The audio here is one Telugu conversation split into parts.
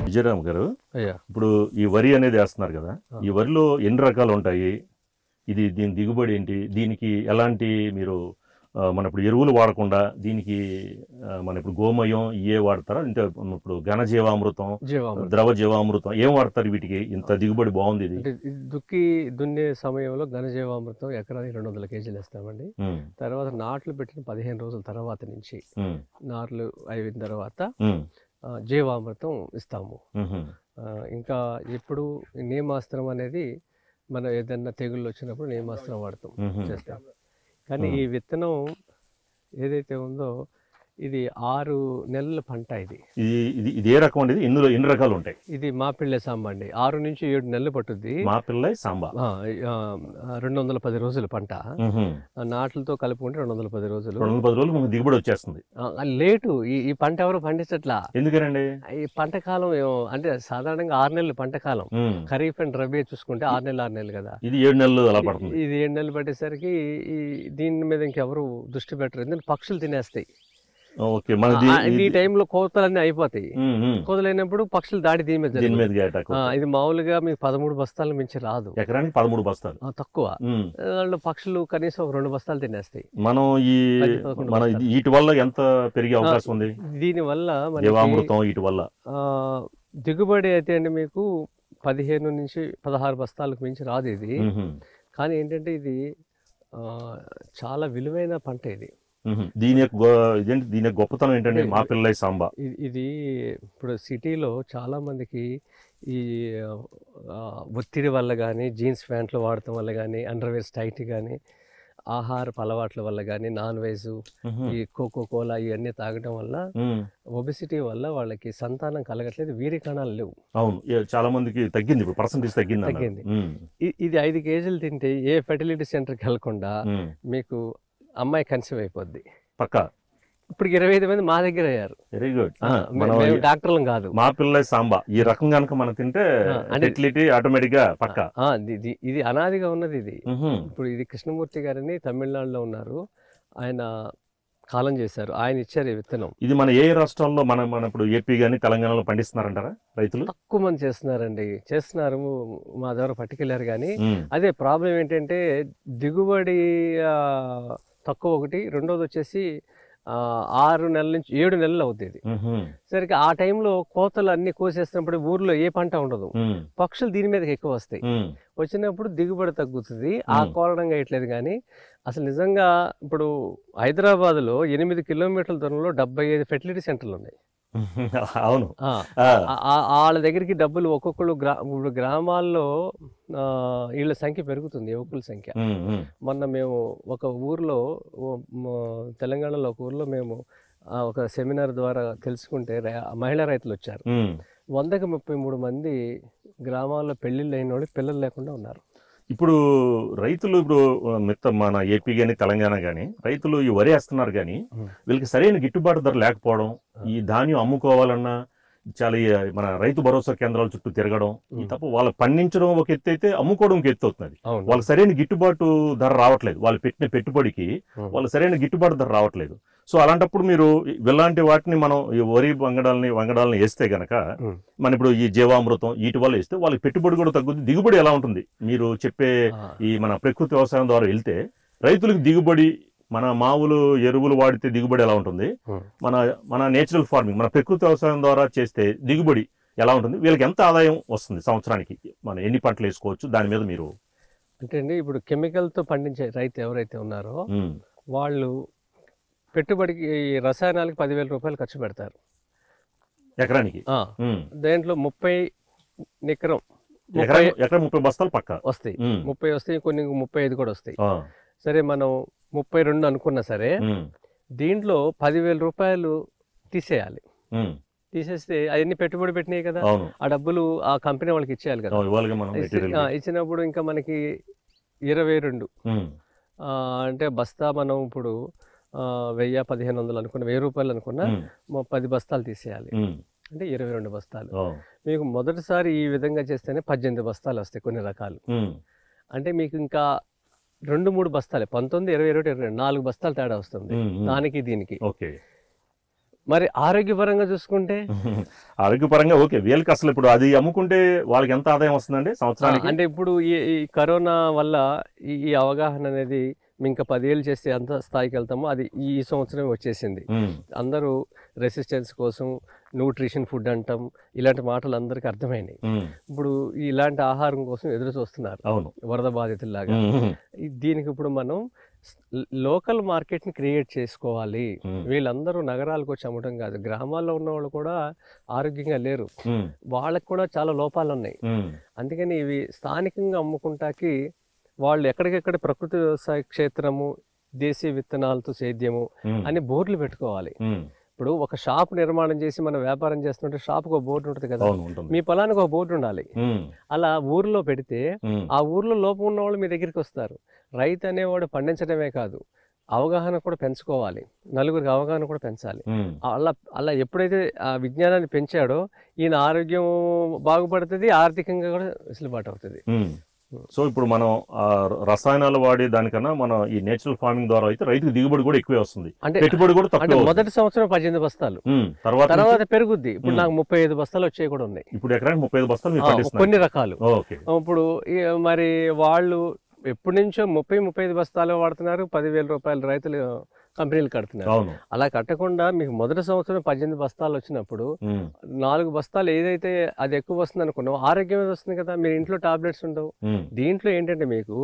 విజయరామ్ గారు అయ్యా ఇప్పుడు ఈ వరి అనేది వేస్తున్నారు కదా ఆ. ఈ వరిలో ఎన్ని రకాలు ఉంటాయి ఇది దీని దిగుబడి ఏంటి దీనికి ఎలాంటి మీరు ఆ, మన ఇప్పుడు ఎరువులు వాడకుండా దీనికి ఆ, మన ఇప్పుడు గోమయం ఇవే వాడతారా అంటే ఇప్పుడు ఘనజీవామృతం జీవామృతం ద్రవ జీవామృతం ఏం వాడతారు వీటికి ఇంత దిగుబడి బాగుంది ఇది అంటే ఇది దుక్కి దున్నే సమయంలో ఘనజీవామృతం ఎకరానికి రెండు వందల కేజీలు వేస్తామండి ఉమ్, తర్వాత నాట్లు పెట్టిన పదిహేను రోజుల తర్వాత నుంచి ఉమ్, నాట్లు అయిన తర్వాత ఉమ్, ఆ, జీవామృతం ఇస్తాము ఉమ్, ఆ, ఇంకా ఇప్పుడు నేమాస్త్రం అనేది మనం ఏదైనా తెగుళ్ళు వచ్చినప్పుడు నేమాస్త్రం వాడతాం ఉమ్, చేస్తాం కానీ ఈ విత్తనం ఏదైతే ఉందో ఇది ఆరు నెలల పంట ఇది ఇది ఇది ఇది ఏ రకం అనేది ఇందులో ఎన్ని రకాలు ఉంటాయి ఇది మా పిల్లె సాంబ అండి ఆరు నుంచి ఏడు నెలలు పట్టుద్ది మా పిల్ల సాంబా ఆ, ఆ, రెండు వందల పది రోజుల పంట ఉహుం. ఆ, నాట్లతో కలుపుకుంటే రెండు వందల పది రోజులు రెండు వందల పది రోజులు మనకు దిగుబడి వచ్చేస్తుంది ఆ, లేటు ఈ ఈ పంట ఎవరు పండించట్లా ఎందుకనండి ఈ పంట కాలం ఏమో అంటే సాధారణంగా ఆరు నెలలు పంట కాలం ఉమ్, ఖరీఫ్ అండ్ రబీ చూసుకుంటే ఆరు నెలలు ఆరు నెలలు కదా ఇది ఏడు నెలలు అలా పడుతుంది ఇది ఏడు నెలలు పట్టేసరికి ఈ దీని మీద ఇంకెవరు దృష్టి పెట్టరు ఎందుకంటే పక్షులు తినేస్తాయి ఓకే మన ఆ, ఈ టైంలో కోతలన్నీ అయిపోతాయి కోతలైనప్పుడు పక్షులు దాడి దీని మీద దీని జరుగుతుంది. మీద అటాక్ ఆ, ఇది మామూలుగా మీకు పదమూడు బస్తాల మించి రాదు ఎకరానికి పదమూడు బస్తాలు ఆ, తక్కువ ఉమ్. వాళ్ళు పక్షులు కనీసం ఒక రెండు బస్తాలు తినేస్తాయి మనం ఈ పది, పదకొండు మన బస్తాలు. వీటి వల్ల ఎంత పెరిగే అవకాశం ఉంది దీని వల్ల మనకి జీవామృతం వీటి వల్ల ఆ, దిగుబడి అయితే అండి మీకు పదిహేను నుంచి పదహారు బస్తాలకు మించి రాదు ఇది ఉహుం. కానీ ఏంటంటే ఇది ఆ, చాలా విలువైన పంట ఇది ఉహుం. దీని యొక్క గొ- ఇదేంటి దీని యొక్క గొప్పతనం ఏంటంటే మా పిల్లయ్య సాంబా ఇది- ఇది ఇప్పుడు సిటీలో చాలా మందికి ఈ ఆ, ఒత్తిడి వల్ల కానీ జీన్స్ ప్యాంట్లు వాడటం వల్ల కానీ అండర్వేర్స్ టైట్ కానీ ఆహారపు అలవాట్ల వల్ల కానీ నాన్ వెజ్ ఉహుం. ఈ కోకో కోలా ఇవన్నీ తాగడం వల్ల ఉమ్. ఒబిసిటీ వల్ల వాళ్ళకి సంతానం కలగట్లేదు వీరి కణాలు లేవు అవును ఏ, చాలా మందికి తగ్గింది ఇప్పుడు పర్సంటేజ్ తగ్గింది అన్నారు. తగ్గింది. ఉమ్. ఇ- ఇది ఐదు కేజీలు తింటే ఏ ఫెర్టిలిటీ సెంటర్కి వెళ్ళకుండా ఉమ్. మీకు అమ్మాయి కన్సీవ్ అయిపోద్ది పక్కా ఇప్పుడు ఇరవై ఐదు మంది మా దగ్గర అయ్యారు వెరీ గుడ్ ఆ, మే- మనం మేము డాక్టర్లం కాదు మా పిల్లయ్య సాంబా ఈ రకం కనుక మనం తింటే ఆ, అంటే- ఫెర్టిలిటీ ఆటోమేటిక్ గా పక్కా ఆ, ఇది- ఇది- ఇది అనాదిగా ఉన్నది ఇది ఉహుం. ఇప్పుడు ఇది కృష్ణమూర్తి గారని తమిళనాడులో ఉన్నారు ఆయన కాలం చేశారు ఆయన ఇచ్చారు ఈ విత్తనం ఇది మన ఏ రాష్ట్రాల్లో మన మన ఇప్పుడు ఏపీ గానీ తెలంగాణలో పండిస్తున్నారంటారా రైతులు తక్కువ మంది చేస్తున్నారండి చేస్తున్నారు మా ద్వారా పట్టుకెళ్ళారు కానీ ఉమ్. అదే ప్రాబ్లం ఏంటంటే దిగుబడి ఆ, తక్కువ ఒకటి రెండోది వచ్చేసి ఆ, ఆరు నెలల నుంచి ఏడు నెలలు అవుతుంది ఇది ఉహుం. సరికి ఆ టైంలో కోతలు అన్ని కోసేసినప్పుడు ఊర్లో ఏ పంట ఉండదు ఉమ్. పక్షులు దీని మీదకి ఎక్కువ వస్తాయి ఉమ్. వచ్చినప్పుడు దిగుబడి తగ్గుతుంది ఆ మ్మ్. కారణంగా ఇట్లేదు కానీ అసలు నిజంగా ఇప్పుడు హైదరాబాద్లో ఎనిమిది కిలోమీటర్ల దూరంలో డెబ్బై ఐదు ఫెర్టిలిటీ సెంటర్లు ఉన్నాయి అవును ఆ, ఆ, ఆ- ఆ- వాళ్ళ దగ్గరికి డబ్బులు ఒక్కొక్కరు గ్రా ఇప్పుడు గ్రామాల్లో ఆ, వీళ్ళ సంఖ్య పెరుగుతుంది యువకుల సంఖ్య ఉమ్, ఉమ్. మొన్న మేము ఒక ఊర్లో ఓ- మ- తెలంగాణలో ఒక ఊర్లో మేము ఆ, ఒక సెమినార్ ద్వారా తెలుసుకుంటే రై- మహిళా రైతులు వచ్చారు ఉమ్. వందకి ముప్పై మూడు మంది గ్రామాల్లో పెళ్లిళ్ళు అయిన వాళ్ళు పిల్లలు లేకుండా ఉన్నారు ఇప్పుడు రైతులు ఇప్పుడు మిత్త మన ఏపీ కానీ తెలంగాణ కానీ రైతులు ఈ వరి వేస్తున్నారు కానీ ఉమ్. వీళ్ళకి సరైన గిట్టుబాటు ధర లేకపోవడం ఈ ధాన్యం అమ్ముకోవాలన్నా చాలా ఈ మన రైతు భరోసా కేంద్రాల చుట్టూ తిరగడం ఈ ఉమ్. తప్ప వాళ్ళ పండించడం ఒక ఎత్తు అయితే అమ్ముకోవడం ఒక ఎత్తు అవుతుంది అవును వాళ్ళకి సరైన గిట్టుబాటు ధర రావట్లేదు వాళ్ళు పెట్టిన పెట్టుబడికి ఉమ్. వాళ్ళ సరైన గిట్టుబాటు ధర రావట్లేదు సో అలాంటప్పుడు మీరు ఇలాంటి వాటిని మనం ఈ వరి వంగడాలని వంగడాలని వేస్తే గనక ఉమ్. మన ఇప్పుడు ఈ జీవామృతం వీటి వల్ల వేస్తే వాళ్ళకి పెట్టుబడి కూడా తగ్గుతుంది దిగుబడి ఎలా ఉంటుంది మీరు చెప్పే ఆ, ఈ మన ప్రకృతి వ్యవసాయం ద్వారా వెళ్తే రైతులకు దిగుబడి మన మామూలు ఎరువులు వాడితే దిగుబడి ఎలా ఉంటుంది ఉమ్. మన మన నేచురల్ ఫార్మింగ్ మన ప్రకృతి వ్యవసాయం ద్వారా చేస్తే దిగుబడి ఎలా ఉంటుంది వీళ్ళకి ఎంత ఆదాయం వస్తుంది సంవత్సరానికి మనం ఎన్ని పంటలు వేసుకోవచ్చు దాని మీద మీరు అంటే అండి ఇప్పుడు కెమికల్తో పండించే రైతు ఎవరైతే ఉన్నారో ఉమ్, వాళ్ళు పెట్టుబడికి ఈ రసాయనాలకు పదివేల రూపాయలు ఖర్చు పెడతారు ఎకరానికి ఆ, ఉమ్, దేంట్లో ముప్పై నికరం ముప్పై ఎకరా ఎకరా ముప్పై బస్తాలు పక్క వస్తాయి ఉమ్, ముప్పై వస్తాయి కొన్ని ముప్పై ఐదు కూడా వస్తాయి ఆ, సరే మనం ముప్పై రెండు అనుకున్నా సరే ఉమ్, దీంట్లో పదివేల రూపాయలు తీసేయాలి ఉమ్, తీసేస్తే అవన్నీ పెట్టుబడి పెట్టినాయి కదా అవును ఆ డబ్బులు ఆ కంపెనీ వాళ్ళకి ఇచ్చేయాలి కదా అవును, ఇవ్వాలిగా మనం ఇచ్చి- మెటీరియల్ ఆ, ఇచ్చినప్పుడు ఇంకా మనకి ఇరవై రెండు ఉమ్, ఆ, అంటే బస్తా మనం ఇప్పుడు ఆ, వెయ్యి పదిహేను వందలు అనుకున్న వెయ్యి రూపాయలు అనుకున్నా ఉమ్, మొ- పది బస్తాలు తీసేయాలి ఉమ్, అంటే ఇరవై రెండు బస్తాలు ఆ, మీకు మొదటిసారి ఈ విధంగా చేస్తేనే పద్దెనిమిది బస్తాలు వస్తాయి కొన్ని రకాలు ఉమ్, అంటే మీకు ఇంకా రెండు మూడు బస్తాలే పంతొమ్మిది ఇరవై ఇరవై ఇరవై రెండు నాలుగు బస్తాలు తేడా వస్తుంది ఉమ్, ఉమ్. దానికి దీనికి ఓకే మరి ఆరోగ్యపరంగా చూసుకుంటే ఆరోగ్యపరంగా ఓకే వీళ్ళకి అసలు ఇప్పుడు అది అమ్ముకుంటే వాళ్ళకి ఎంత ఆదాయం వస్తుందండి ఆ, సంవత్సరానికి అంటే ఇప్పుడు ఈ ఈ కరోనా వల్ల ఈ ఈ అవగాహన అనేది మేము ఇంకా పదేళ్ళు చేస్తే ఎంత స్థాయికి వెళ్తామో అది ఈ సంవత్సరం వచ్చేసింది ఉమ్, అందరూ రెసిస్టెన్స్ కోసం న్యూట్రిషన్ ఫుడ్ అంటాం ఇలాంటి మాటలు అందరికీ అర్థమైనాయి ఉమ్, ఇప్పుడు ఇలాంటి ఆహారం కోసం ఎదురు చూస్తున్నారు అవును వరద బాధితుల్లాగా ఉమ్, ఉమ్, ఈ- దీనికి ఇప్పుడు మనం లోకల్ మార్కెట్ని క్రియేట్ చేసుకోవాలి ఉమ్, వీళ్ళందరూ నగరాలకు వచ్చి అమ్మటం కాదు గ్రామాల్లో ఉన్న వాళ్ళు కూడా ఆరోగ్యంగా లేరు ఉమ్, వాళ్ళకి కూడా చాలా లోపాలు ఉన్నాయి ఉమ్, అందుకని ఇవి స్థానికంగా అమ్ముకుంటాకి వాళ్ళు ఎక్కడికెక్కడ ప్రకృతి వ్యవసాయ క్షేత్రము దేశీయ విత్తనాలతో సేద్యము ఉమ్, అని బోర్డులు పెట్టుకోవాలి ఉమ్, ఇప్పుడు ఒక షాప్ నిర్మాణం చేసి మనం వ్యాపారం చేస్తుంటే షాప్కి ఒక బోర్డు ఉంటుంది కదా అవును ఉంటుంది మీ పొలానికి ఒక బోర్డు ఉండాలి ఉమ్, అలా ఊర్లో పెడితే ఉమ్, ఆ ఊర్లో లోపం ఉన్న వాళ్ళు మీ దగ్గరికి వస్తారు రైతు అనేవాడు పండించడమే కాదు అవగాహన కూడా పెంచుకోవాలి నలుగురికి అవగాహన కూడా పెంచాలి ఉమ్, అలా అలా ఎప్పుడైతే ఆ విజ్ఞానాన్ని పెంచాడో ఈయన ఆరోగ్యం బాగుపడుతుంది ఆర్థికంగా కూడా వెసులుబాటు అవుతుంది ఉమ్. సో ఇప్పుడు మనం ఆ రసాయనాలు వాడే దానికన్నా మనం ఈ నేచురల్ ఫార్మింగ్ ద్వారా అయితే రైతుకు దిగుబడి కూడా ఎక్కువే వస్తుంది అంటే పెట్టుబడి కూడా అంటే తక్కువ అవుతుంది. మొదటి సంవత్సరం పద్దెనిమిది బస్తాలు ఉమ్, తర్వాత నుంచి తర్వాత పెరుగుద్ది ఇప్పుడు ఉమ్. నాకు ముప్పై ఐదు బస్తాలు వచ్చేవి కూడా ఉన్నాయి ఇప్పుడు ఎకరానికి ముప్పై ఐదు బస్తాలు మీరు ఆ, పండిస్తున్నారు కొన్ని రకాలు ఓకే ఇప్పుడు ఈ మరి వాళ్ళు ఎప్పటి నుంచో ముప్పై ముప్పై ఐదు బస్తాలు వాడుతున్నారు పదివేల రూపాయలు రైతులు కంపెనీలు కడుతున్నారు అవును అలా కట్టకుండా మీకు మొదటి సంవత్సరం పద్దెనిమిది బస్తాలు వచ్చినప్పుడు ఉమ్, నాలుగు బస్తాలు ఏదైతే అది ఎక్కువ వస్తుంది అనుకున్నావు ఆరోగ్యం మీద వస్తుంది కదా మీరు ఇంట్లో టాబ్లెట్స్ ఉండవు ఉమ్, దీంట్లో ఏంటంటే మీకు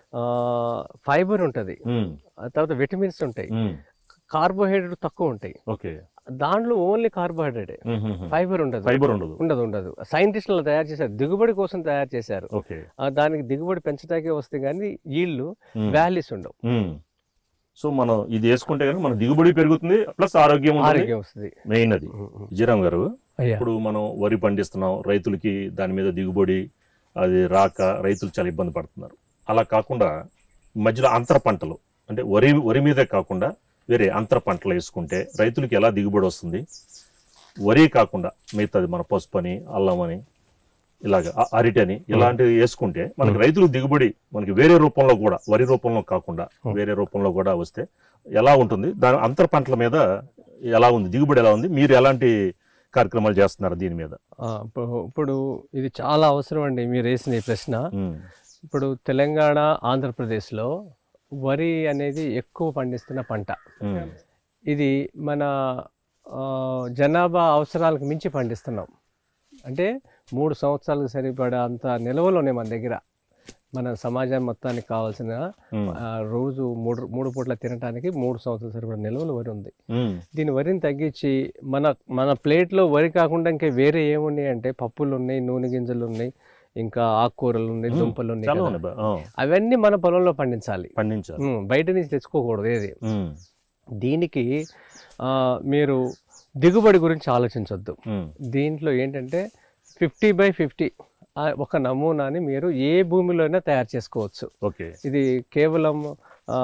ఫైబర్ ఉంటుంది ఉమ్, తర్వాత విటమిన్స్ ఉంటాయి ఉమ్, కార్బోహైడ్రేట్ తక్కువ ఉంటాయి ఓకే దాంట్లో only carbohydrate um, um, um. Fibre ఉండదు ఫైబర్ ఉండదు ఉండదు ఉండదు సైంటిస్టులు తయారు చేశారు దిగుబడి కోసం తయారు చేశారు ఓకే ఆ, దానికి దిగుబడి పెంచడానికే వస్తే కానీ ఈళ్ళు ఉమ్, వ్యాలీస్ ఉండవు ఉమ్. సో మనం ఇది వేసుకుంటే కనుక మన దిగుబడి పెరుగుతుంది ప్లస్ ఆరోగ్యం ఉంటుంది ఆరోగ్యం వస్తుంది మెయిన్ అది విజయరామ్ గారు అయ్యా ఇప్పుడు మనం వరి పండిస్తున్నాం రైతులకి దాని మీద దిగుబడి అది రాక రైతులు చాలా ఇబ్బంది పడుతున్నారు అలా కాకుండా మధ్యలో అంతర పంటలు అంటే వరి వరి మీదే కాకుండా వేరే అంతర పంటలు వేసుకుంటే రైతులకి ఎలా దిగుబడి వస్తుంది వరి కాకుండా మిగతాది మన పసుపు అని అల్లం అని ఇలాగ అ- అరటి అని ఇలాంటివి వేసుకుంటే మనకి రైతులకు దిగుబడి మనకి వేరే రూపంలో కూడా వరి రూపంలో కాకుండా వేరే రూపంలో కూడా వస్తే ఎలా ఉంటుంది దాని అంతర పంటల మీద ఎలా ఉంది దిగుబడి ఎలా ఉంది మీరు ఎలాంటి కార్యక్రమాలు చేస్తున్నారు దీని మీద ఆ, ఇప్పుడు- ఇప్పుడు ఇది చాలా అవసరం అండి మీరు వేసిన ఈ ప్రశ్న ఉమ్, ఇప్పుడు తెలంగాణ ఆంధ్రప్రదేశ్లో వరి అనేది ఎక్కువ పండిస్తున్న పంట ఉమ్, ఇది మన ఆ, జనాభా అవసరాలకు మించి పండిస్తున్నాం అంటే మూడు సంవత్సరాలకు సరిపడా అంత నిల్వలు ఉన్నాయి మన దగ్గర మన సమాజం మొత్తానికి కావాల్సిన ఉమ్, ఆ, రోజు మూడు మూడు పూట్ల తినడానికి మూడు సంవత్సరాల సరిపడా నిల్వలు వరి ఉంది ఉమ్, దీని వరిని తగ్గించి మన మన ప్లేట్లో వరి కాకుండా ఇంకా వేరే ఏమున్నాయి అంటే పప్పులు ఉన్నాయి నూనె గింజలు ఉన్నాయి ఇంకా ఆకుకూరలు ఉన్నాయి మ్మ్. దుంపలు ఉన్నాయి చాలా కదా. ఉన్నాయి బా- ఆ, అవన్నీ మన పొలంలో పండించాలి పండించాలి మ్మ్. బయట నుంచి తెచ్చుకోకూడదు ఏది ఉమ్, దీనికి ఆ, మీరు దిగుబడి గురించి ఆలోచించొద్దు ఉమ్, దీంట్లో ఏంటంటే ఫిఫ్టీ బై ఫిఫ్టీ ఒక నమూనాని మీరు ఏ భూమిలోనైనా తయారు చేసుకోవచ్చు ఓకే ఇది కేవలం ఆ,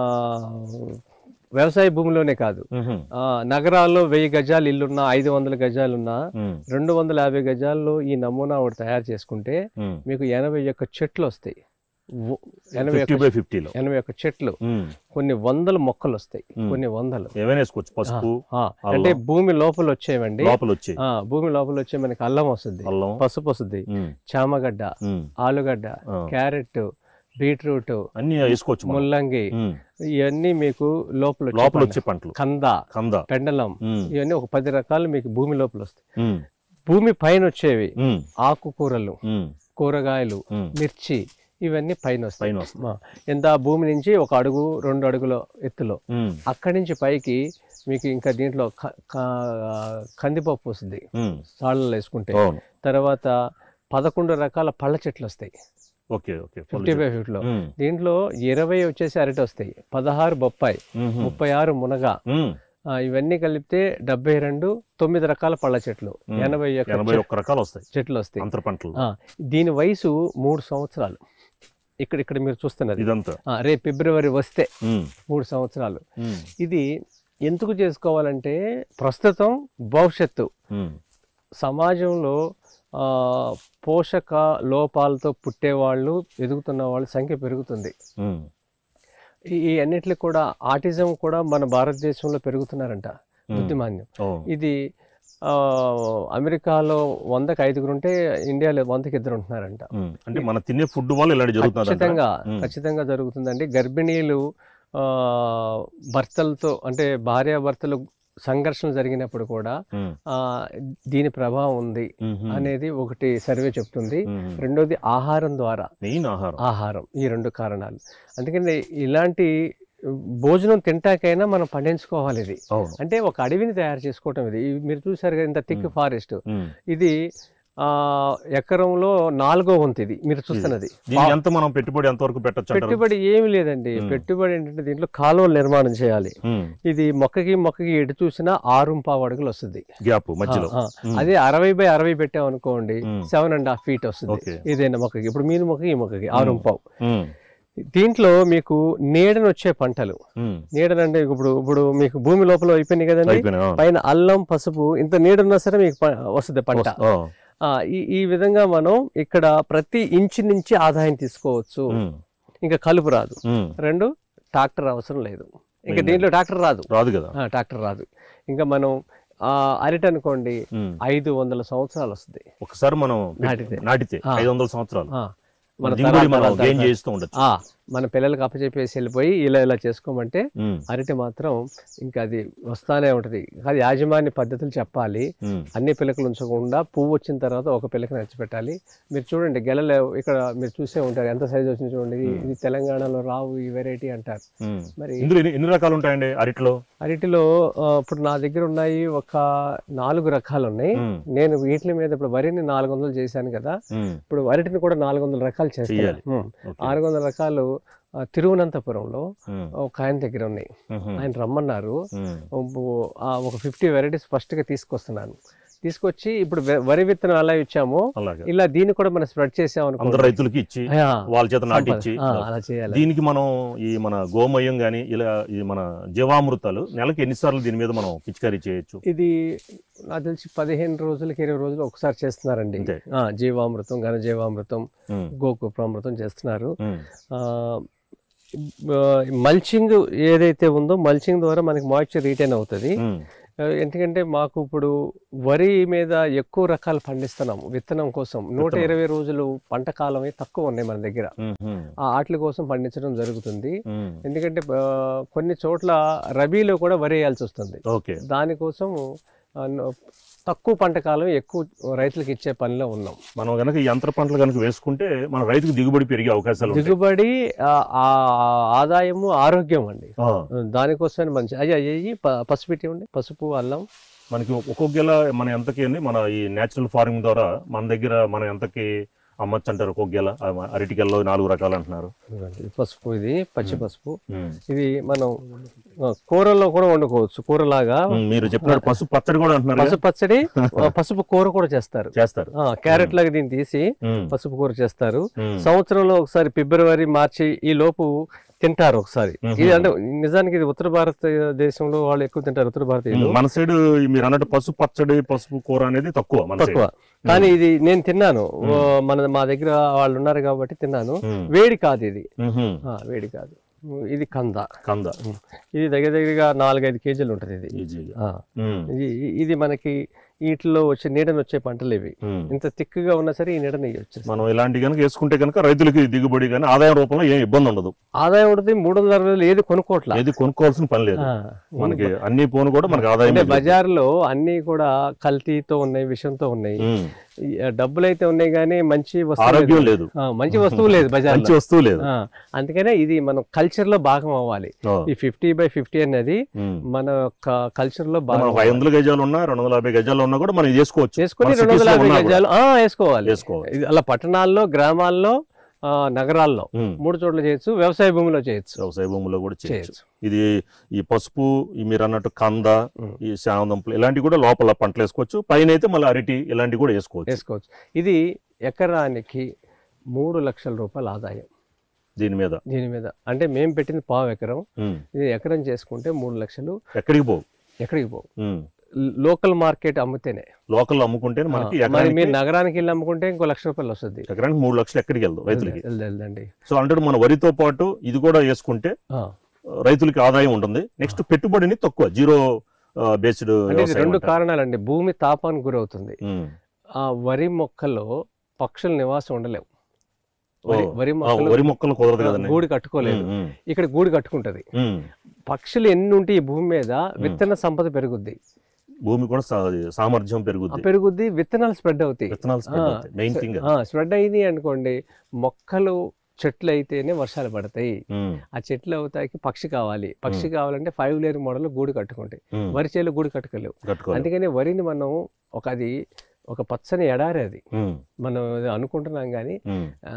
వ్యవసాయ భూమిలోనే కాదు ఉహుం, ఆ, నగరాల్లో వెయ్యి గజాలు ఇల్లున్నా ఐదు వందల గజాలున్నా ఉమ్, రెండు వందల యాభై గజాల్లో ఈ నమూనా ఒకటి తయారు చేసుకుంటే ఉమ్. మీకు ఎనభై ఒక్క చెట్లు వస్తాయి వ- ఎనభై ఫిఫ్టీ ఒక్క బై ఫిఫ్టీలో ఎనభై ఒక్క చెట్లు ఉమ్, కొన్ని వందల మొక్కలు వస్తాయి ఉమ్. కొన్ని వందలు ఏమైనా వేసుకోవచ్చు పసుపు ఆ, అంటే భూమి లోపల వచ్చేవండి లోపల వచ్చి ఆ, భూమి లోపల వచ్చే మనకి అల్లం వస్తుంది అల్లం పసుపు వస్తుంది ఉమ్, చామగడ్డ ఉమ్, ఆలుగడ్డ ఆ. క్యారెట్ బీట్రూట్ అన్ని వేసుకోవచ్చు మనం. ముల్లంగి ఉమ్, ఇవన్నీ మీకు లోపల వచ్చే లోపల పంట. వచ్చే పంటలు కంద కంద పెండలం ఉమ్, ఇవన్నీ ఒక పది రకాలు మీకు భూమి లోపల వస్తాయి ఉమ్, భూమి పైన వచ్చేవి ఉమ్, ఆకుకూరలు ఉమ్, కూరగాయలు ఉమ్. మిర్చి ఇవన్నీ పైన వస్తాయి పైన వస్తుంది ఆ, ఎంత భూమి నుంచి ఒక అడుగు రెండు అడుగుల ఎత్తులో ఉమ్, అక్కడి నుంచి పైకి మీకు ఇంకా దీంట్లో క- క- కందిపప్పు వస్తుంది ఉమ్, సాళ్ళలో వేసుకుంటే అవును తర్వాత పదకొండు రకాల పళ్ళ చెట్లు వస్తాయి ఓకే ఓకే ఫిఫ్టీ బై ఫిఫ్టీలో ఉమ్, దీంట్లో ఇరవై వచ్చేసి అరటి వస్తాయి పదహారు బొప్పాయి ఉమ్, ముప్పై ఆరు మునగ ఉమ్, ఆ, ఇవన్నీ కలిపితే డెబ్బై రెండు తొమ్మిది రకాల పళ్ళ చెట్లు మ్మ్. ఎనభై ఒక్క ఎనభై ఒక్క రకాలు వస్తాయి చెట్లు వస్తాయి అంతర పంటలు ఆ, దీని వయసు మూడు సంవత్సరాలు ఇక్కడ ఇక్కడ మీరు చూస్తున్నది ఇదంతా ఆ, రేపు ఫిబ్రవరి వస్తే ఉమ్, మూడు సంవత్సరాలు ఉమ్, ఇది ఎందుకు చేసుకోవాలంటే ప్రస్తుతం భవిష్యత్తు ఉమ్, సమాజంలో ఆ, పోషక లోపాలతో పుట్టేవాళ్ళు ఎదుగుతున్న వాళ్ళ సంఖ్య పెరుగుతుంది ఉమ్, ఈ ఈ అన్నిటికి కూడా ఆటిజం కూడా మన భారతదేశంలో పెరుగుతున్నారంట ఉమ్. బుద్ధిమాన్యం ఓ. ఇది ఆ, అమెరికాలో వందకి ఐదుగురు ఉంటే ఇండియాలో వందకి ఇద్దరు ఉంటున్నారంట ఉమ్. అంటే మన తినే ఫుడ్ వల్ల ఇలాంటి జరుగుతుంది ఖచ్చితంగా ఉమ్. ఖచ్చితంగా జరుగుతుందండి గర్భిణీలు ఆ, భర్తలతో అంటే భార్యాభర్తలు సంఘర్షణ జరిగినప్పుడు కూడా ఆ, దీని ప్రభావం ఉంది అనేది ఒకటి సర్వే చెప్తుంది రెండోది ఆహారం ద్వారా మెయిన్ ఆహారం ఆహారం ఈ రెండు కారణాలు అందుకని ఇలాంటి భోజనం తింటాకైనా మనం పండించుకోవాలి ఇది అవును అంటే ఒక అడవిని తయారు చేసుకోవటం ఇది ఇవి మీరు చూసారు కదా ఇంత థిక్ మ్మ్. ఫారెస్ట్ ఉమ్. ఇది ఆ ఎకరంలో నాలుగో వంతు ఇది మీరు చూస్తున్నది దీనికి ఎంత మనం పెట్టుబడి ఎంత వరకు పెట్టచ్చు అంటారు పెట్టుబడి ఏమి లేదండి మ్మ్. పెట్టుబడి ఏంటంటే దీంట్లో కాలువలు నిర్మాణం చేయాలి ఉమ్. ఇది మొక్కకి మొక్కకి ఎటు చూసినా ఆరు పావు అడుగులు వస్తుంది గ్యాప్ మధ్యలో ఆ, ఆ. ఉమ్. అదే అరవై బై అరవై పెట్టాం అనుకోండి మ్మ్. సెవెన్ అండ్ హాఫ్ ఫీట్ వస్తుంది ఓకే ఇదేనా మొక్కకి ఇప్పుడు మీను మొక్కకి ఈ మొక్కకి ఆరు మ్మ్. పావు ఉమ్. దీంట్లో మీకు నీడను వచ్చే పంటలు ఉమ్. నీడనంటే ఇప్పుడు ఇప్పుడు మీకు భూమి లోపల అయిపోయినాయి కదండి అయిపోయినాయి ఆ. పైన అల్లం పసుపు ఇంత నీడున్నా సరే మీకు ప- వస్తుంది పంట వస్త- ఆ. ఆ, ఈ ఈ విధంగా మనం ఇక్కడ ప్రతి ఇంచు నుంచి ఆదాయం తీసుకోవచ్చు ఉమ్. ఇంకా కలుపు రాదు ఉమ్. రెండు ట్రాక్టర్ అవసరం లేదు ఇంకా Main. దీంట్లో ట్రాక్టర్ రాదు రాదు కదా ఆ, ట్రాక్టర్ రాదు ఇంకా మనం ఆ, అరటి అనుకోండి ఉమ్. ఐదు వందల సంవత్సరాలు వస్తుంది ఒకసారి మనం పెట్టి- నాటితే. నాటితే ఆ. ఐదు వందల సంవత్సరాలు ఆ, మన మన దిగుబడి తరాలు మనం తరాలు గెయిన్ తరాలు. చేస్తూ ఉండొచ్చు ఆ, మన పిల్లలకి అప్పచెప్పేసి వెళ్ళిపోయి ఇలా ఇలా చేసుకోమంటే ఉమ్. అరటి మాత్రం ఇంకా అది వస్తానే ఉంటది అది యాజమాన్య పద్ధతులు చెప్పాలి ఉమ్. అన్ని పిల్లకలు ఉంచకుండా పువ్వు వచ్చిన తర్వాత ఒక పిల్లకి నచ్చిపెట్టాలి మీరు చూడండి గెలలు ఇక్కడ మీరు చూసే ఉంటారు ఎంత సైజ్ వచ్చింది చూడండి ఇది- ఇది తెలంగాణలో రావు ఈ వెరైటీ అంటారు ఉమ్. మరి ఇందులో ఎన్ని ఎన్ని రకాలు ఉంటాయండి అరటిలో అరటిలో ఆ, ఇప్పుడు నా దగ్గర ఉన్నాయి ఒక నాలుగు రకాలు ఉన్నాయి ఉమ్. నేను వీటి మీద ఇప్పుడు వరిని నాలుగు వందలు చేశాను కదా ఉమ్. ఇప్పుడు అరటిని కూడా నాలుగు వందల రకాలు చేస్తాను చెయ్యాలి. ఉమ్. ఓకే. ఆరు వందల రకాలు ఆ, తిరువనంతపురంలో ఉమ్. ఒక ఆయన దగ్గర ఉన్నాయి ఉహుం. ఆయన రమ్మన్నారు ఉమ్. ఓ- ఆ, ఒక ఫిఫ్టీ వెరైటీస్ ఫస్ట్గా తీసుకొస్తున్నాను తీసుకొచ్చి ఇప్పుడు వె- వరి విత్తనం ఎలా ఇచ్చామో అలాగే ఇలా దీన్ని కూడా మనం స్ప్రెడ్ చేసాం అందరు అనుకో రైతులకి ఇచ్చి వాళ్ళ చేత నాటించి అలా చేయాలి దీనికి మనం ఈ మన గోమయం గాని ఇలా ఈ మన జీవామృతాలు నెలకి ఎన్నిసార్లు దీని మీద మనం పిచికారీ చేయొచ్చు ఇది నాకు తెలిసి పదిహేను రోజులకి ఇరవై రోజులు ఒకసారి చేస్తున్నారండి అంతే ఆ, జీవామృతం ఘన జీవామృతం ఉమ్. గోకూప్రామృతం చేస్తున్నారు ఉమ్. మల్చింగ్ ఏదైతే ఉందో మల్చింగ్ ద్వారా మనకి మాయిశ్చర్ రీటైన్ అవుతుంది ఉమ్. ఆ, ఎందుకంటే మాకు ఇప్పుడు వరి మీద ఎక్కువ రకాలు పండిస్తున్నాం విత్తనం కోసం నూట విత్తనం. ఇరవై రోజులు పంట కాలమే తక్కువ ఉన్నాయి మన దగ్గర ఉహుం. ఆ ఆటల కోసం పండించడం జరుగుతుంది ఉమ్. ఎందుకంటే ఆ, కొన్ని చోట్ల రబీలో కూడా వరి వేయాల్సి వస్తుంది ఓకే దానికోసం ఆ, న- తక్కువ పంట కాలం ఎక్కువ రైతులకు ఇచ్చే పనిలో ఉన్నాం మనం గనక ఈ యంత్ర పంటలు కనుక వేసుకుంటే మన రైతుకు దిగుబడి పెరిగే అవకాశాలు ఉంటాయి దిగుబడి ఆ, ఆ ఆదాయము ఆరోగ్యం అండి ఆ. దానికోసమే మంచి అయ్యి అయ్యి పసుపు ఇవ్వండి పసుపు అల్లం మనకి ఒక్కొక్క గెల మన ఎంతకి అండి మన ఈ నేచురల్ ఫార్మింగ్ ద్వారా మన దగ్గర మన ఎంతకి అమ్మచ్చు అంటారు ఒక్కొక్క గెల ఆ అరటి గెలలో నాలుగు రకాలు అంటున్నారు ఇదిగోండి, పసుపు ఇది పచ్చి పసుపు ఉమ్. ఇది మనం ఆ, కూరల్లో కూడా వండుకోవచ్చు కూరలాగా ఉమ్, మీరు చెప్పినట్టు పసుపు పచ్చడి కూడా అంటున్నారు కదా? పసుపు పచ్చడి ఆ, పసుపు కూర కూడా చేస్తారు చేస్తారు ఆ, క్యారెట్ లాగా దీన్ని తీసి ఉమ్. పసుపు కూర చేస్తారు ఉమ్. సంవత్సరంలో ఒకసారి ఫిబ్రవరి మార్చి ఈ లోపు తింటారు ఒకసారి మ్మ్. ఇది అంటే నిజానికి ఇది ఉత్తర భారతదేశంలో వాళ్ళు ఎక్కువ తింటారు ఉత్తర భారతీయులు మన సైడ్ మీరు అన్నట్టు పసుపు పచ్చడి పసుపు కూర అనేది తక్కువ మన సైడ్ తక్కువ కానీ ఇది నేను తిన్నాను ఓ, మన మా దగ్గర వాళ్ళు ఉన్నారు కాబట్టి తిన్నాను ఉమ్. వేడి కాదు ఇది ఉహుం. ఆ, వేడి కాదు ఇది కంద కంద ఇది దగ్గర దగ్గరగా నాలుగైదు కేజీలు ఉంటుంది ఇది ఈజీగా ఆ, ఉమ్. ఇది- ఇది మనకి వీటిలో వచ్చే నీడని వచ్చే పంటలు ఇవి ఉమ్. ఇంత తిక్కుగా ఉన్నా సరే ఈ నీడని వచ్చేసి మనం ఇలాంటి కనుక వేసుకుంటే కనుక రైతులకి దిగుబడి కానీ ఆదాయం రూపంలో ఏం ఇబ్బంది ఉండదు ఆదాయం ఉంటుంది మూడు వందల అరవై వేలు ఏది కొనుక్కోట్లా ఏది కొనుక్కోవాల్సిన పని లేదు ఆ, మనకి అన్ని పోను కూడా మనకి ఆదాయం అంటే బజార్లో అన్ని కూడా కల్తీతో ఉన్నాయి విషంతో ఉన్నాయి ఈ, ఆ, డబ్బులు అయితే ఉన్నాయి కానీ మంచి వస్తువు ఆరోగ్యం లేదు. లేదు ఆ, మంచి వస్తువు లేదు బజార్లో మంచి వస్తువు లేదు ఆ, అందుకనే ఇది మన కల్చర్ లో భాగం అవ్వాలి ఆ. ఈ ఫిఫ్టీ బై ఫిఫ్టీ అనేది ఉమ్. మన యొక్క కల్చర్ లో మనం భాగం ఒక ఐదు వందల గజాలు ఉన్నా రెండు వందల యాభై గజాలు ఉన్నా కూడా మనం ఇది చేసుకోవచ్చు చేసుకుని మన రెండు cities వందల లో యాభై ఉన్నా కూడా గజాలు ఆ, వేసుకోవాలి చేసుకోవాలి ఇది అలా పట్టణాల్లో గ్రామాల్లో ఆ, నగరాల్లో ఉమ్. మూడు చోట్ల చేయొచ్చు వ్యవసాయ భూమిలో చేయొచ్చు వ్యవసాయ భూముల్లో కూడా చేయొచ్చు చేయొచ్చు ఇది ఈ పసుపు ఈ మీరు అన్నట్టు కంద ఉమ్. ఈ శామంతంపులు ఇలాంటివి కూడా లోపల పంటలు వేసుకోవచ్చు పైన అయితే మళ్ళీ అరటి ఇలాంటివి కూడా వేసుకోవచ్చు వేసుకోవచ్చు ఇది ఎకరానికి మూడు లక్షల రూపాయల ఆదాయం దీని మీద దీని మీద అంటే మేము పెట్టింది పావు ఎకరం ఉమ్. ఇది ఎకరం చేసుకుంటే మూడు లక్షలు ఎక్కడికి పోవు ఎక్కడికి పోవు ఉమ్. లోకల్ మార్కెట్ అమ్మితేనే లోకల్ అమ్ముకుంటే మనకి ఆ, మరి ఎకరానికి మీరు నగరానికి వెళ్ళి అమ్ముకుంటే ఇంకో లక్ష రూపాయలు వస్తుంది ఎకరానికి మూడు లక్షలు ఎక్కడికి వెళ్దాం రైతులకి వెళ్దా- వెళ్దండి సో అంటే మన వరితో పాటు ఇది కూడా వేసుకుంటే ఆ, రైతులకి ఆదాయం ఉంటుంది నెక్స్ట్ పెట్టుబడిని తక్కువ జీరో బేస్డ్ అంటే ఇది రెండు కారణాలండి భూమి తాపానికి గురవుతుంది ఆ వరి మొక్కలో పక్షుల నివాసం ఉండలేవు వరి- ఓ. వరి మొక్కలు వరి మొక్కలు కుదరదు కదండి గూడు కట్టుకోలేదు ఉమ్, ఇక్కడ గూడు కట్టుకుంటది ఉమ్. పక్షులు ఎన్ని ఉంటే ఈ భూమి మీద విత్తన సంపద పెరుగుద్ది భూమి కూడా సా- సామర్థ్యం ఆ పెరుగుద్ది పెరుగుద్ది విత్తనాలు స్ప్రెడ్ అవుతాయి విత్తనాలు spread ఆ, అవుతాయి. మెయిన్ థింగ్ స్ప్రెడ్ అయింది అనుకోండి మొక్కలు చెట్లు అయితేనే వర్షాలు పడతాయి ఆ చెట్లు అవుతాకి పక్షి కావాలి పక్షి కావాలంటే ఫైవ్ లేయర్ మోడల్ గూడు కట్టుకుంటాయి వరి చేలు గూడు కట్టుకోలేవు కట్టుకోవాలి అందుకని వరిని మనం ఒక అది ఒక పచ్చని ఎడారి అది ఉమ్, మనం అది అనుకుంటున్నాం కానీ ఉమ్, ఆ,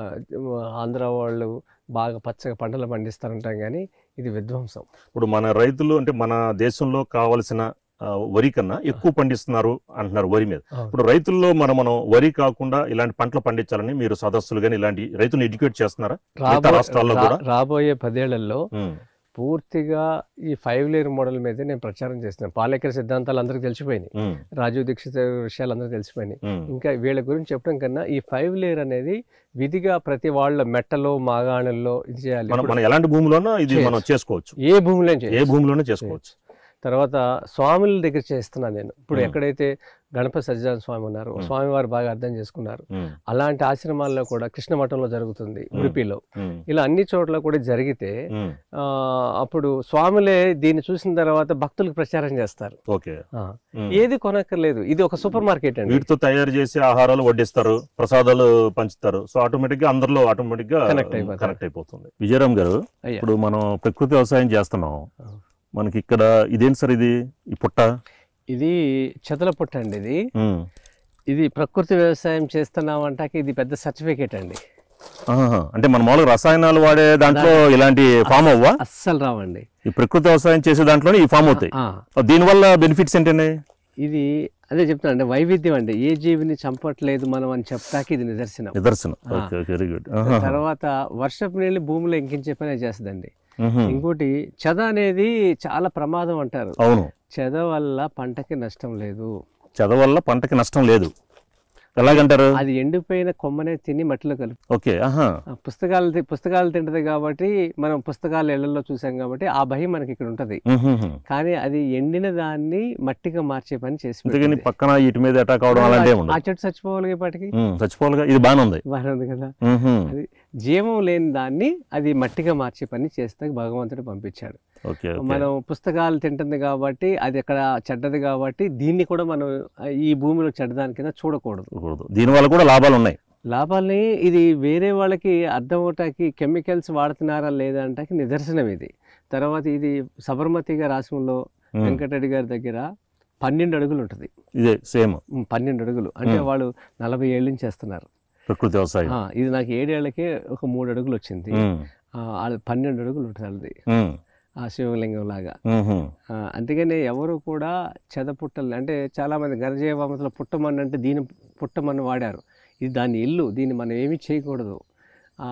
ఆంధ్ర వాళ్ళు బాగా పచ్చగా పంటలు పండిస్తారంటాం కానీ ఇది విధ్వంసం ఇప్పుడు మన రైతులు అంటే మన దేశంలో కావలసిన ఆ, వరి కన్నా ఎక్కువ పండిస్తున్నారు అంటున్నారు వరి మీద ఇప్పుడు రైతుల్లో మనం మనం వరి కాకుండా ఇలాంటి పంటలు పండించాలని మీరు సదస్సులు కానీ ఇలాంటి రైతులను ఎడ్యుకేట్ చేస్తున్నారా మిగతా రాబో- రాష్ట్రాల్లో రా- కూడా? రాబోయే పదేళ్లలో ఉమ్, పూర్తిగా ఈ ఫైవ్ లేయర్ మోడల్ మీదే నేను ప్రచారం చేస్తున్నాను పాలేకర సిద్ధాంతాలు అందరికీ తెలిసిపోయినాయి ఉమ్, రాజీవ్ దీక్షిత్ విషయాలు అందరికీ తెలిసిపోయినాయి ఉమ్, ఇంకా వీళ్ళ గురించి చెప్పడం కన్నా ఈ ఫైవ్ లేయర్ అనేది విధిగా ప్రతి వాళ్ళ మెట్టలో మాగాణుల్లో ఇది చేయాలి మనం ఇప్పుడు మనం ఎలాంటి భూమిలోనూ ఇది మనం చేయొచ్చు. చేసుకోవచ్చు ఏ భూమిలో ఏ చేయాలి భూమిలోనే చేసుకోవచ్చు తర్వాత స్వాముల దగ్గర చేస్తున్నాను నేను ఇప్పుడు Hmm. ఎక్కడైతే గణపతి సజ్జాన స్వామి ఉన్నారు Hmm. స్వామివారు బాగా అర్థం చేసుకున్నారు ఉమ్, అలాంటి ఆశ్రమాల్లో కూడా కృష్ణ మఠంలో జరుగుతుంది ఉడిపిలో ఉమ్, ఇలా అన్ని చోట్ల కూడా జరిగితే ఉమ్, ఆ, అప్పుడు స్వాములే దీన్ని చూసిన తర్వాత భక్తులకు ప్రచారం చేస్తారు ఓకే ఆ, ఉమ్. ఏది కొనక్కర్లేదు ఇది ఒక సూపర్ మార్కెట్ అండి వీటితో తయారు చేసి ఆహారాలు వడ్డిస్తారు ప్రసాదాలు పంచుతారు సో ఆటోమేటిక్ గా అందరిలో ఆటోమేటిక్ గా Connect అయిపోతారు. కనెక్ట్ అయిపోతుంది విజయరామ్ గారు అయ్యా. ఇప్పుడు మనం ప్రకృతి వ్యవసాయం చేస్తున్నాం ఆ. మనకి ఇక్కడ ఇదేంటి సార్ ఇది ఈ పుట్ట ఇది చెదల పుట్ట అండి ఇది ఉమ్. ఇది ప్రకృతి వ్యవసాయం చేస్తున్నాం అంటాకి ఇది పెద్ద సర్టిఫికేట్ అండి ఆహా. అంటే మన మామూలుగా రసాయనాలు వాడే దాంట్లో ఇలాంటి ఫామ్ అవ్వా అస్సలు రావండి ఈ ప్రకృతి వ్యవసాయం చేసే దాంట్లోనే ఈ ఫామ్ అవుతాయి ఆ, దీనివల్ల బెనిఫిట్స్ ఏంటండి ఇది అదే చెప్తాను అంటే వైవిధ్యం అండి ఏ జీవిని చంపట్లేదు మనం అని చెప్తాకి ఇది నిదర్శనం నిదర్శనం ఆ. ఓకే వెరీ గుడ్ తర్వాత వర్షపు నీళ్ళు భూమిలో ఇంకించే పనే చేస్తుందండి ఇంకోటి చెద అనేది చాలా ప్రమాదం అంటారు అవును చెద వల్ల పంటకి నష్టం లేదు చదవ వల్ల పంటకి నష్టం లేదు ఎలాగంటారు అది ఎండిపోయిన కొమ్మనే తిని మట్టిలో కలుపు ఓకే ఆహా ఆ పుస్తకాలు తి- పుస్తకాలు తింటది కాబట్టి మనం పుస్తకాలు ఇళ్లలో చూసాం కాబట్టి ఆ భయం మనకి ఇక్కడ ఉంటది ఉహుహు. కానీ అది ఎండిన దాన్ని మట్టిగా మార్చే పని చేసి అంతేగాని పెడుతుంది. పక్కన ఇటు మీద అటాక్ అవడం అలాంటి ఆ ఉండదు చెట్టు చచ్చిపోవాలి ఇప్పటికి ఉమ్, చచ్చిపోవాలిగా ఇది బాగానే ఉంది బాగానే ఉంది కదా ఉహు. అది జీవం లేని దాన్ని అది మట్టిగా మార్చే పని చేస్తే భగవంతుడు పంపించాడు ఓకే ఓకే మనం పుస్తకాలు తింటుంది కాబట్టి అది అక్కడ చెడ్డది కాబట్టి దీన్ని కూడా మనం ఈ భూమిలో చెడ్డదాని కింద చూడకూడదు కూడదు. దీనివల్ల కూడా లాభాలు ఉన్నాయి లాభాలని ఇది వేరే వాళ్ళకి అర్థం అవటానికి కెమికల్స్ వాడుతున్నారా లేదా అంటానికి నిదర్శనం ఇది తర్వాత ఇది సబర్మతి గారి ఆశ్రమంలో ఉమ్, వెంకటరెడ్డి గారి దగ్గర పన్నెండు అడుగులు ఉంటుంది ఇదే సేమ్ ఉమ్, పన్నెండు అడుగులు అంటే ఉమ్. వాళ్ళు నలభై ఏళ్ళ నుంచి చేస్తున్నారు ప్రకృతి వ్యవసాయం ఆ, ఇది నాకు ఏడేళ్లకే ఒక మూడు అడుగులు వచ్చింది ఉమ్, ఆ, అది పన్నెండు అడుగులు ఉంటుంది వాళ్ళది ఉమ్, ఆ శివలింగం లాగా ఉహు. ఆ, అందుకనే ఎవరు కూడా చెదపుట్టలు అంటే చాలామంది గర్జీవామతలో పుట్టమని అంటే దీని పుట్టమని వాడారు ఇది దాని ఇల్లు దీన్ని మనం ఏమీ చేయకూడదు ఆ,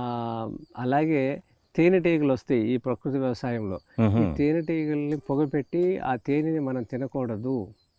అలాగే తేనెటీగలు వస్తాయి ఈ ప్రకృతి వ్యవసాయంలో ఉహు. ఈ తేనెటీగల్ని పొగపెట్టి ఆ తేనెని మనం తినకూడదు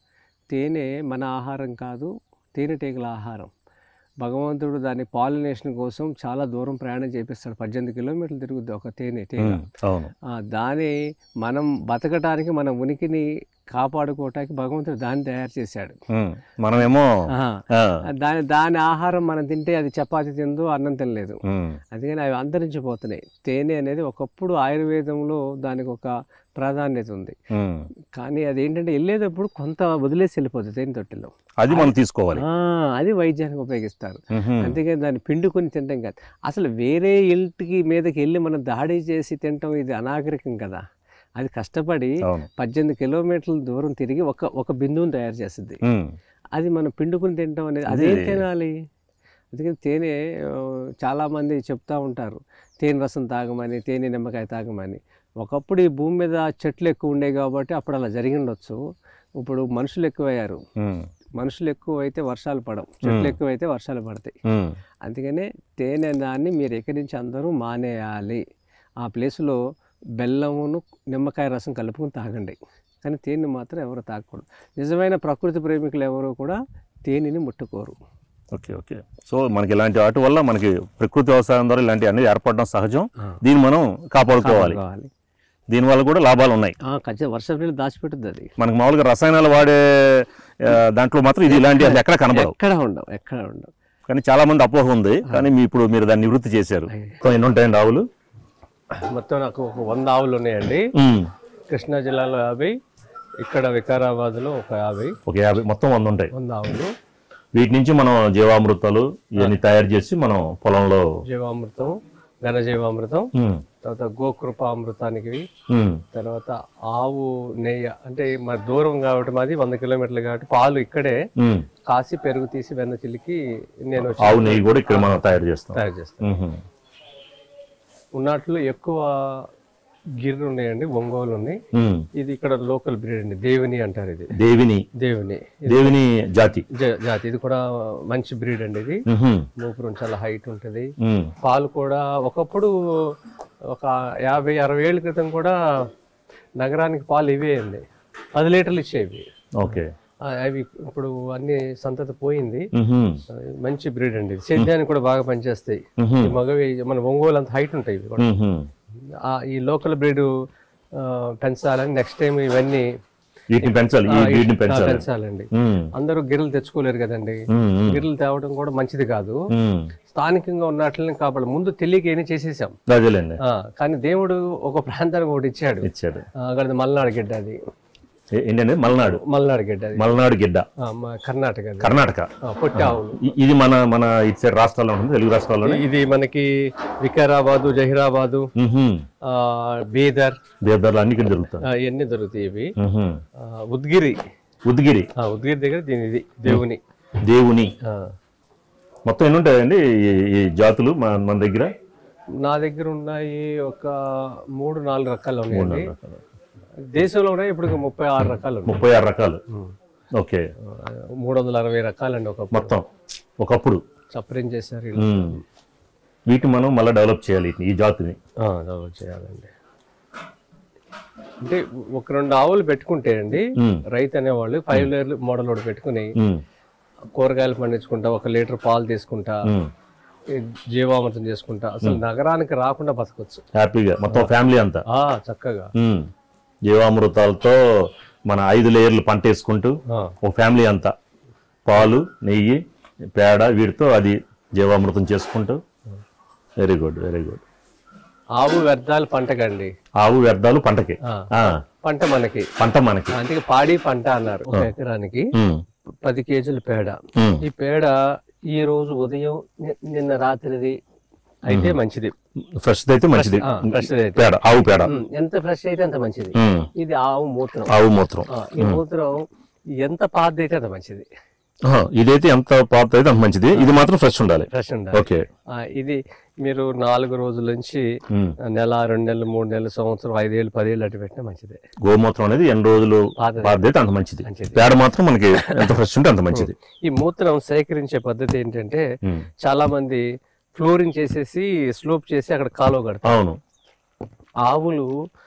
తేనె మన ఆహారం కాదు తేనెటీగల ఆహారం భగవంతుడు దాని పాలినేషన్ కోసం చాలా దూరం ప్రయాణం చేపిస్తాడు పద్దెనిమిది కిలోమీటర్లు తిరుగుద్ది ఒక తేనె తీగ ఉమ్, అవును ఆ, దాని మనం బతకటానికి మన ఉనికిని కాపాడుకోవటానికి భగవంతుడు దాన్ని తయారు చేశాడు ఉమ్, మనమేమో ఆహా. ఆ, దాని దాని ఆహారం మనం తింటే అది చపాతి తిందు అన్నం తినలేదు ఉమ్, అందుకని అవి అంతరించిపోతున్నాయి తేనె అనేది ఒకప్పుడు ఆయుర్వేదంలో దానికి ఒక ప్రాధాన్యత ఉంది ఉమ్. కానీ అది ఏంటంటే వెళ్ళేటప్పుడు కొంత వదిలేసి వెళ్ళిపోతుంది తేనె తొట్టిలో అది మనం తీసుకోవాలి ఆ, అది వైద్యానికి ఉపయోగిస్తారు ఉహు. అంతేగాని దాన్ని పిండుకొని తినటం కాదు అసలు వేరే ఇంటికి మీదకి వెళ్ళి మనం దాడి చేసి తినటం ఇది అనాగరికం కదా అది కష్టపడి అవును పద్దెనిమిది కిలోమీటర్ల దూరం తిరిగి ఒక ఒక బిందువుని తయారు చేస్తుంది ఉమ్, అది మనం పిండుకుని తినటం అనేది అది- అదేం తినాలి అందుకని తేనె ఆ, చాలామంది చెప్తా ఉంటారు తేనె రసం తాగమని తేనె నిమ్మకాయ తాగమని ఒకప్పుడు ఈ భూమి మీద చెట్లు ఎక్కువ ఉండే కాబట్టి అప్పుడు అలా జరిగి ఉండొచ్చు ఇప్పుడు మనుషులు ఎక్కువయ్యారు ఉమ్, మనుషులు ఎక్కువ అయితే వర్షాలు పడవు చెట్లు Hmm. ఎక్కువ అయితే వర్షాలు పడతాయి ఉమ్, అందుకనే తేనె దాన్ని మీరు ఎక్కడి నుంచి అందరూ మానేయాలి ఆ ప్లేస్లో బెల్లమును నిమ్మకాయ రసం కలుపుకొని తాగండి కానీ తేనె మాత్రం ఎవరు తాగకూడదు నిజమైన ప్రకృతి ప్రేమికులు ఎవరు కూడా తేనెని ముట్టుకోరు ఓకే ఓకే సో మనకి ఇలాంటి వాటి వల్ల మనకి ప్రకృతి వ్యవసాయం ద్వారా ఇలాంటి అన్ని ఏర్పడడం సహజం దీన్ని మనం కాపాడుకోవాలి కావాలి దీనివల్ల కూడా లాభాలు ఉన్నాయి ఆ, ఖచ్చితంగా వర్షం నీళ్ళు దాచిపెట్టుద్ది అది మనకు మామూలుగా రసాయనాలు వాడే ఆ, దాంట్లో మాత్రం ఇది ఇలాంటి అది ఎక్కడ కనబడవు ఎక్కడ ఉండవు ఎక్కడ ఉండవు కానీ చాలా మంది అపోహ ఉంది కానీ మీ ఇప్పుడు మీరు దాన్ని నివృత్తి చేశారు సో ఎన్ని ఉంటాయండి ఆవులు మొత్తం నాకు ఒక వంద ఆవులు ఉన్నాయండి ఉమ్. కృష్ణా జిల్లాలో యాభై ఇక్కడ వికారాబాద్లో ఒక యాభై ఒక యాభై మొత్తం వంద ఉంటాయి వంద ఆవులు వీటి నుంచి మనం జీవామృతాలు ఇవన్నీ తయారు చేసి మనం పొలంలో జీవామృతం ఘనజీవామృతం ఉమ్, తర్వాత గోకృపామృతానికి ఉమ్, తర్వాత ఆవు నెయ్యి అంటే మా దూరం కాబట్టి మాది వంద కిలోమీటర్లు కాబట్టి పాలు ఇక్కడే ఉమ్. కాసి పెరుగు తీసి వెన్న చిలికి నేను వచ్చి ఆవు నెయ్యి కూడా ఇక్కడ మనం తయారు చేస్తాం తయారు చేస్తాను ఉహుం. ఉన్నట్లు ఎక్కువ గిర్రెలు ఉన్నాయండి ఒంగోలు ఉన్నాయి ఉమ్. ఇది ఇక్కడ లోకల్ బ్రీడ్ అండి దేవిని అంటారు ఇది దేవిని దేవిని దేవిని జాతి జ- జాతి ఇది కూడా మంచి బ్రీడ్ అండి ఇది ఉహుం. మూపురం చాలా హైట్ ఉంటుంది ఉమ్. పాలు కూడా ఒకప్పుడు ఒక యాభై అరవై ఏళ్ళ క్రితం కూడా నగరానికి పాలు ఇవే అండి పది లీటర్లు ఇచ్చేవి ఓకే ఆ, అవి ఇప్పుడు అన్ని సంతతి పోయింది ఉహుం. ఆ, మంచి బ్రీడ్ అండి ఇది. సేద్యానికి కూడా బాగా పనిచేస్తాయి ఉహుం. ఈ మగవి మన ఒంగోలు అంత హైట్ ఉంటాయి ఇవి కూడా. ఉహుం. ఆ, ఈ లోకల్ బ్రీడ్ పెంచాలని నెక్స్ట్ టైం ఇవన్నీ వీటిని పెంచాలి ఈ వీటిని ఆ, పెంచాలి పెంచాలండి ఉమ్. అందరూ గిర్రెలు తెచ్చుకోలేరు కదండి ఉమ్, ఉమ్, గిర్రెలు తేవడం కూడా మంచిది కాదు ఉమ్. స్థానికంగా ఉన్నట్లని కాబట్టి ముందు తెలియక ఏమి చేసేసాం అదేలేండి ఆ, కానీ దేవుడు ఒక ప్రాంతానికి ఒకటి ఇచ్చాడు ఇచ్చాడు ఆ, అక్కడ మల్నాడు గిడ్డ అది ఏ- ఏంటండి మలనాడు మల్నాడు గిడ్డ అది మలనాడు గిడ్డ ఆ, మా కర్ణాటక అది కర్ణాటక ఆ, పొట్టి ఆవులు ఇ- ఇది మన మన ఇటు సైడ్ రాష్ట్రాల్లో ఉంటుంది తెలుగు రాష్ట్రాల్లోనే ఇది మనకి వికారాబాదు జహీరాబాదు ఉహుం. ఆ, బీదర్ దేవదారులు అన్ని ఇక్కడ దొరుకుతాయి ఆ, ఇవన్నీ దొరుకుతాయి ఇవి ఉహుం. ఆ, ఉద్గిరి ఉద్గిరి ఆ, ఉద్గిరి దగ్గర దీని ఇది దేవుని దేవుని ఆ. మొత్తం ఎన్ని ఉంటాయండి ఈ- ఈ జాతులు మన మన దగ్గర నా దగ్గర ఉన్నాయి ఒక మూడు నాలుగు రకాలు ఉన్నాయండి దేశంలో ఉన్నాయి ఇప్పుడు ముప్పై ఆరు రకాలు ఉన్నాయి ముప్పై ఆరు రకాలు ఓకే ఆ, మూడు వందల అరవై రకాలండి ఒక మొత్తం ఒకప్పుడు సపరేట్ చేశారు ఇలా. ఉమ్. వీటిని మనం మళ్ళీ డెవలప్ చేయాలి వీటిని, ఈ జాతిని ఆ, డెవలప్ చేయాలండి అంటే ఒక రెండు ఆవులు పెట్టుకుంటే అండి ఉమ్. రైతు అనేవాళ్ళు ఫైవ్ లేయర్ మోడల్ ఒకటి పెట్టుకుని ఉమ్. కూరగాయలు పండించుకుంటా ఒక లీటర్ పాలు తీసుకుంటా ఉమ్. ఈ జీవామృతం చేసుకుంటా అసలు నగరానికి రాకుండా బతకొచ్చు హ్యాపీగా మొత్తం ఫ్యామిలీ అంతా ఆ చక్కగా ఉమ్. జీవామృతాలతో మన ఐదు లేయర్లు పంట వేసుకుంటూ ఆ, ఒక ఫ్యామిలీ అంతా పాలు నెయ్యి పేడ వీటితో అది జీవామృతం చేసుకుంటూ వెరీ గుడ్ వెరీ గుడ్ ఆవు వ్యర్థాలు పంటకండి ఆవు వ్యర్థాలు పంటకి ఆ, ఆ, పంట మనకి పంట మనకి అందుకే పాడి పంట అన్నారు ఒక ఎకరానికి ఉమ్. పది కేజీల పేడ ఉమ్. ఈ పేడ ఈ రోజు ఉదయం ని- నిన్న రాత్రిది అయితే మంచిది ఫ్రెష్ అయితే మంచిది ఆ, fresh అయితే. పేడ ఆవు పేడ ఉమ్, ఎంత ఫ్రెష్ అయితే అంత మంచిది ఉమ్. ఇది ఆవు మూత్రం ఆవు మూత్రం ఆ, ఈ మూత్రం ఎంత పాతది అయితే అంత మంచిది ఆహా, ఇదైతే ఎంత పాత అయితే అంత మంచిది ఇది మాత్రం ఫ్రెష్ ఉండాలి ఫ్రెష్ ఉండాలి ఓకే ఆ, ఇది మీరు నాలుగు రోజుల నుంచి ఉమ్. నెల రెండు నెలలు మూడు నెలలు సంవత్సరం ఐదేళ్ళు పదేళ్ళు అటు పెట్టినా మంచిదే గోమూత్రం అనేది ఎన్ని రోజులు పాతది. పాతది అయితే అంత మంచిది మంచిది. పేడ మాత్రం మనకి ఎంత ఫ్రెష్ ఉంటే అంత మంచిది ఈ మూత్రం సేకరించే పద్ధతి ఏంటంటే ఉమ్. చాలా మంది ఫ్లోరింగ్ చేసేసి స్లోప్ చేసి అక్కడ కాలువ కడతారు అవును ఆవులు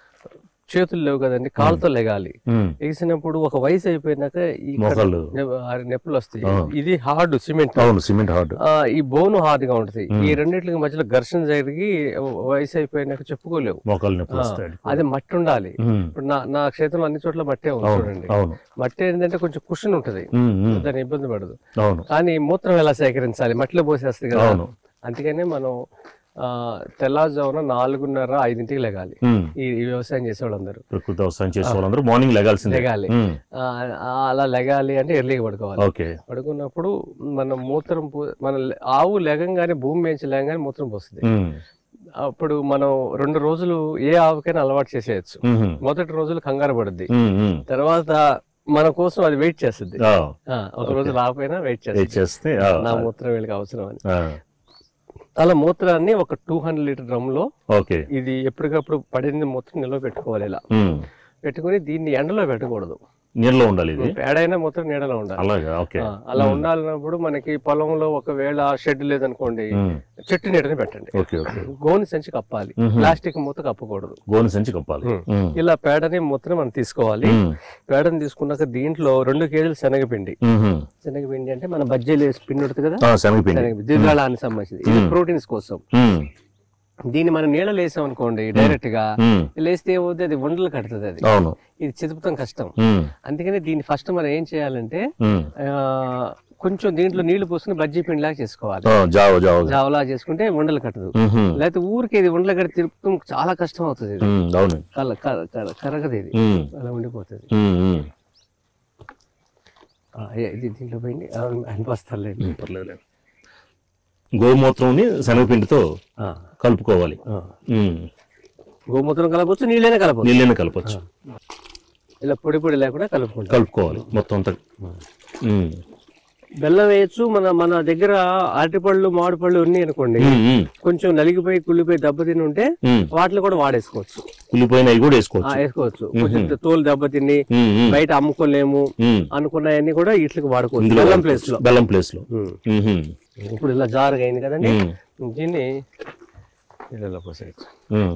చేతులు లేవు కదండి కాలుతో లెగాలి ఉమ్. వేసినప్పుడు ఒక వయసు అయిపోయినాక ఈ మోకాళ్ళు నె- ఆ నొప్పులు వస్తాయి ఇది హార్డ్ సిమెంట్ అవును సిమెంట్ హార్డ్ ఆ, ఈ బోన్ హార్డ్ గా ఉంటుంది ఈ రెండింటికి మధ్యలో ఘర్షణ జరిగి వయసు అయిపోయినాక చెప్పుకోలేవు మోకాలు నొప్పులు వస్తాయి అది మట్టి ఉండాలి ఉమ్. ఇప్పుడు నా నా క్షేత్రంలో అన్ని చోట్ల మట్టే ఉంది చూడండి అవును మట్టి ఏంటంటే కొంచెం కుషన్ ఉంటుంది ఉమ్, ఉమ్. దాని ఇబ్బంది పడదు అవును కానీ మూత్రం ఎలా సేకరించాలి మట్టిలో పోసేస్తుంది కదా అవును. అందుకనే మనం ఆ, తెల్లవారుజామున నాలుగున్నర ఐదింటికి లెగాలి ఉమ్. ఈ ఈ వ్యవసాయం చేసే వాళ్ళందరూ ప్రకృతి వ్యవసాయం చేసే వాళ్ళందరూ మార్నింగ్ లెగాల్సిందే లెగాలి ఉమ్. ఆ, ఆ, అలా లెగాలి అంటే ఎర్లీగా పడుకోవాలి ఓకే పడుకున్నప్పుడు మనం మూత్రం పో- మన లె- ఆవు లెగంగానే భూమి మేంచి లేగానే మూత్రం పోస్తుంది ఉమ్. అప్పుడు మనం రెండు రోజులు ఏ ఆవుకైనా అలవాటు చేసేయచ్చు ఉమ్. మొదటి రోజులు కంగారు పడుద్ది ఉమ్, ఉమ్. తర్వాత మన కోసం అది వెయిట్ చేస్తుంది ఆ, ఆ, ఒక రోజు రాకపోయినా వెయిట్ ఇది చేస్తుంది చేస్తే ఆ, నా మూత్రం వీళ్ళకి అవసరం అని ఆ, అలా మూత్రాన్ని ఒక టూ హండ్రెడ్ లీటర్ డ్రమ్ లో ఓకే ఇది ఎప్పటికప్పుడు పడింది మూత్రం నిల్వ పెట్టుకోవాలి ఇలా ఉమ్. పెట్టుకుని దీన్ని ఎండలో పెట్టకూడదు నీళ్ళలో ఉండాలి ఇది పేడైనా మూత్రం నీడలో ఉండాలి అలాగా ఓకే ఆ, అలా ఉండాలన్నప్పుడు మనకి పొలంలో ఒకవేళ షెడ్ లేదనుకోండి ఉమ్. చెట్టు నీడని పెట్టండి ఓకే ఓకే గోని సంచి కప్పాలి ప్లాస్టిక్ మూత కప్పకూడదు గోను సంచి కప్పాలి ఉమ్. ఇలా పేడని మూత్రం మనం తీసుకోవాలి ఉమ్. పేడని తీసుకున్నాక దీంట్లో రెండు కేజీలు శనగపిండి ఉమ్. శనగపిండి అంటే మన బజ్జీలు వేసి పిండి ఉంటుంది కదా ఆ, శనగపిండి శనగపిండి దీర్ఘాళానికి సంబంధించింది ఇది ప్రోటీన్స్ కోసం ఉమ్. దీన్ని మనం నీళ్ళలో వేసాం అనుకోండి డైరెక్ట్ గా ఉమ్, లేస్తే ఏమవుతుంది అది ఉండలు కడుతుంది అది అవును ఇది చిదుపుతాం కష్టం ఉమ్, అందుకని దీన్ని ఫస్ట్ మనం ఏం చేయాలంటే ఉమ్. ఆ, కొంచెం దీంట్లో నీళ్లు పోసుకుని బజ్జీ పిండిలాగా చేసుకోవాలి ఆ, జావ జావ జావలా చేసుకుంటే ఉండలు కట్టదు ఉహుం, లేకపోతే ఊరికి ఇది ఉండలు కట్టి తిరుపుతాం చాలా కష్టం అవుతుంది ఇది ఉమ్, అవును కల- కర- కర- కరగదు ఇది ఉమ్, అలా ఉండిపోతుంది ఉమ్, ఉమ్. ఆ, ఏ- ఇది దీంట్లో పోయింది అనిపిస్తలేదు ఉమ్, పర్లేదు గోమూత్రంని శనగపిండితో కలుపుకోవాలి ఉమ్, గోమూత్రం కలపచ్చు నీళ్ళైనా కలపచ్చు నీళ్ళని కలపచ్చు ఇలా పొడి పొడి లేకుండా కలుపుకుంటాం కలుపుకోవాలి మొత్తం అంతా ఉమ్, బెల్లం వేయచ్చు మన మన దగ్గర అరటిపళ్ళు మామిడిపళ్ళు ఉన్నాయి అనుకోండి ఉమ్, ఉమ్, కొంచెం నలిగిపోయి కుళ్ళిపోయి దెబ్బతిని ఉంటే ఉమ్. వాటిని కూడా వాడేసుకోవచ్చు ఉల్లిపోయినవి కూడా ఆ, వేసుకోవచ్చు వేసుకోవచ్చు కొంచెం తోలు దెబ్బతిని ఉమ్, ఉమ్, బయట అమ్ముకోలేము ఉమ్. అనుకున్నాయన్నీ కూడా ఇట్లకి వాడుకోవచ్చు ఇందులో బెల్లం ప్లేస్ లో బెల్లం ప్లేస్ లో ఉమ్. ఉహుం, ఇప్పుడు ఇలా జారుగా అయింది కదండి ఉమ్, దీన్ని ఇలా పోసేయచ్చు ఉమ్.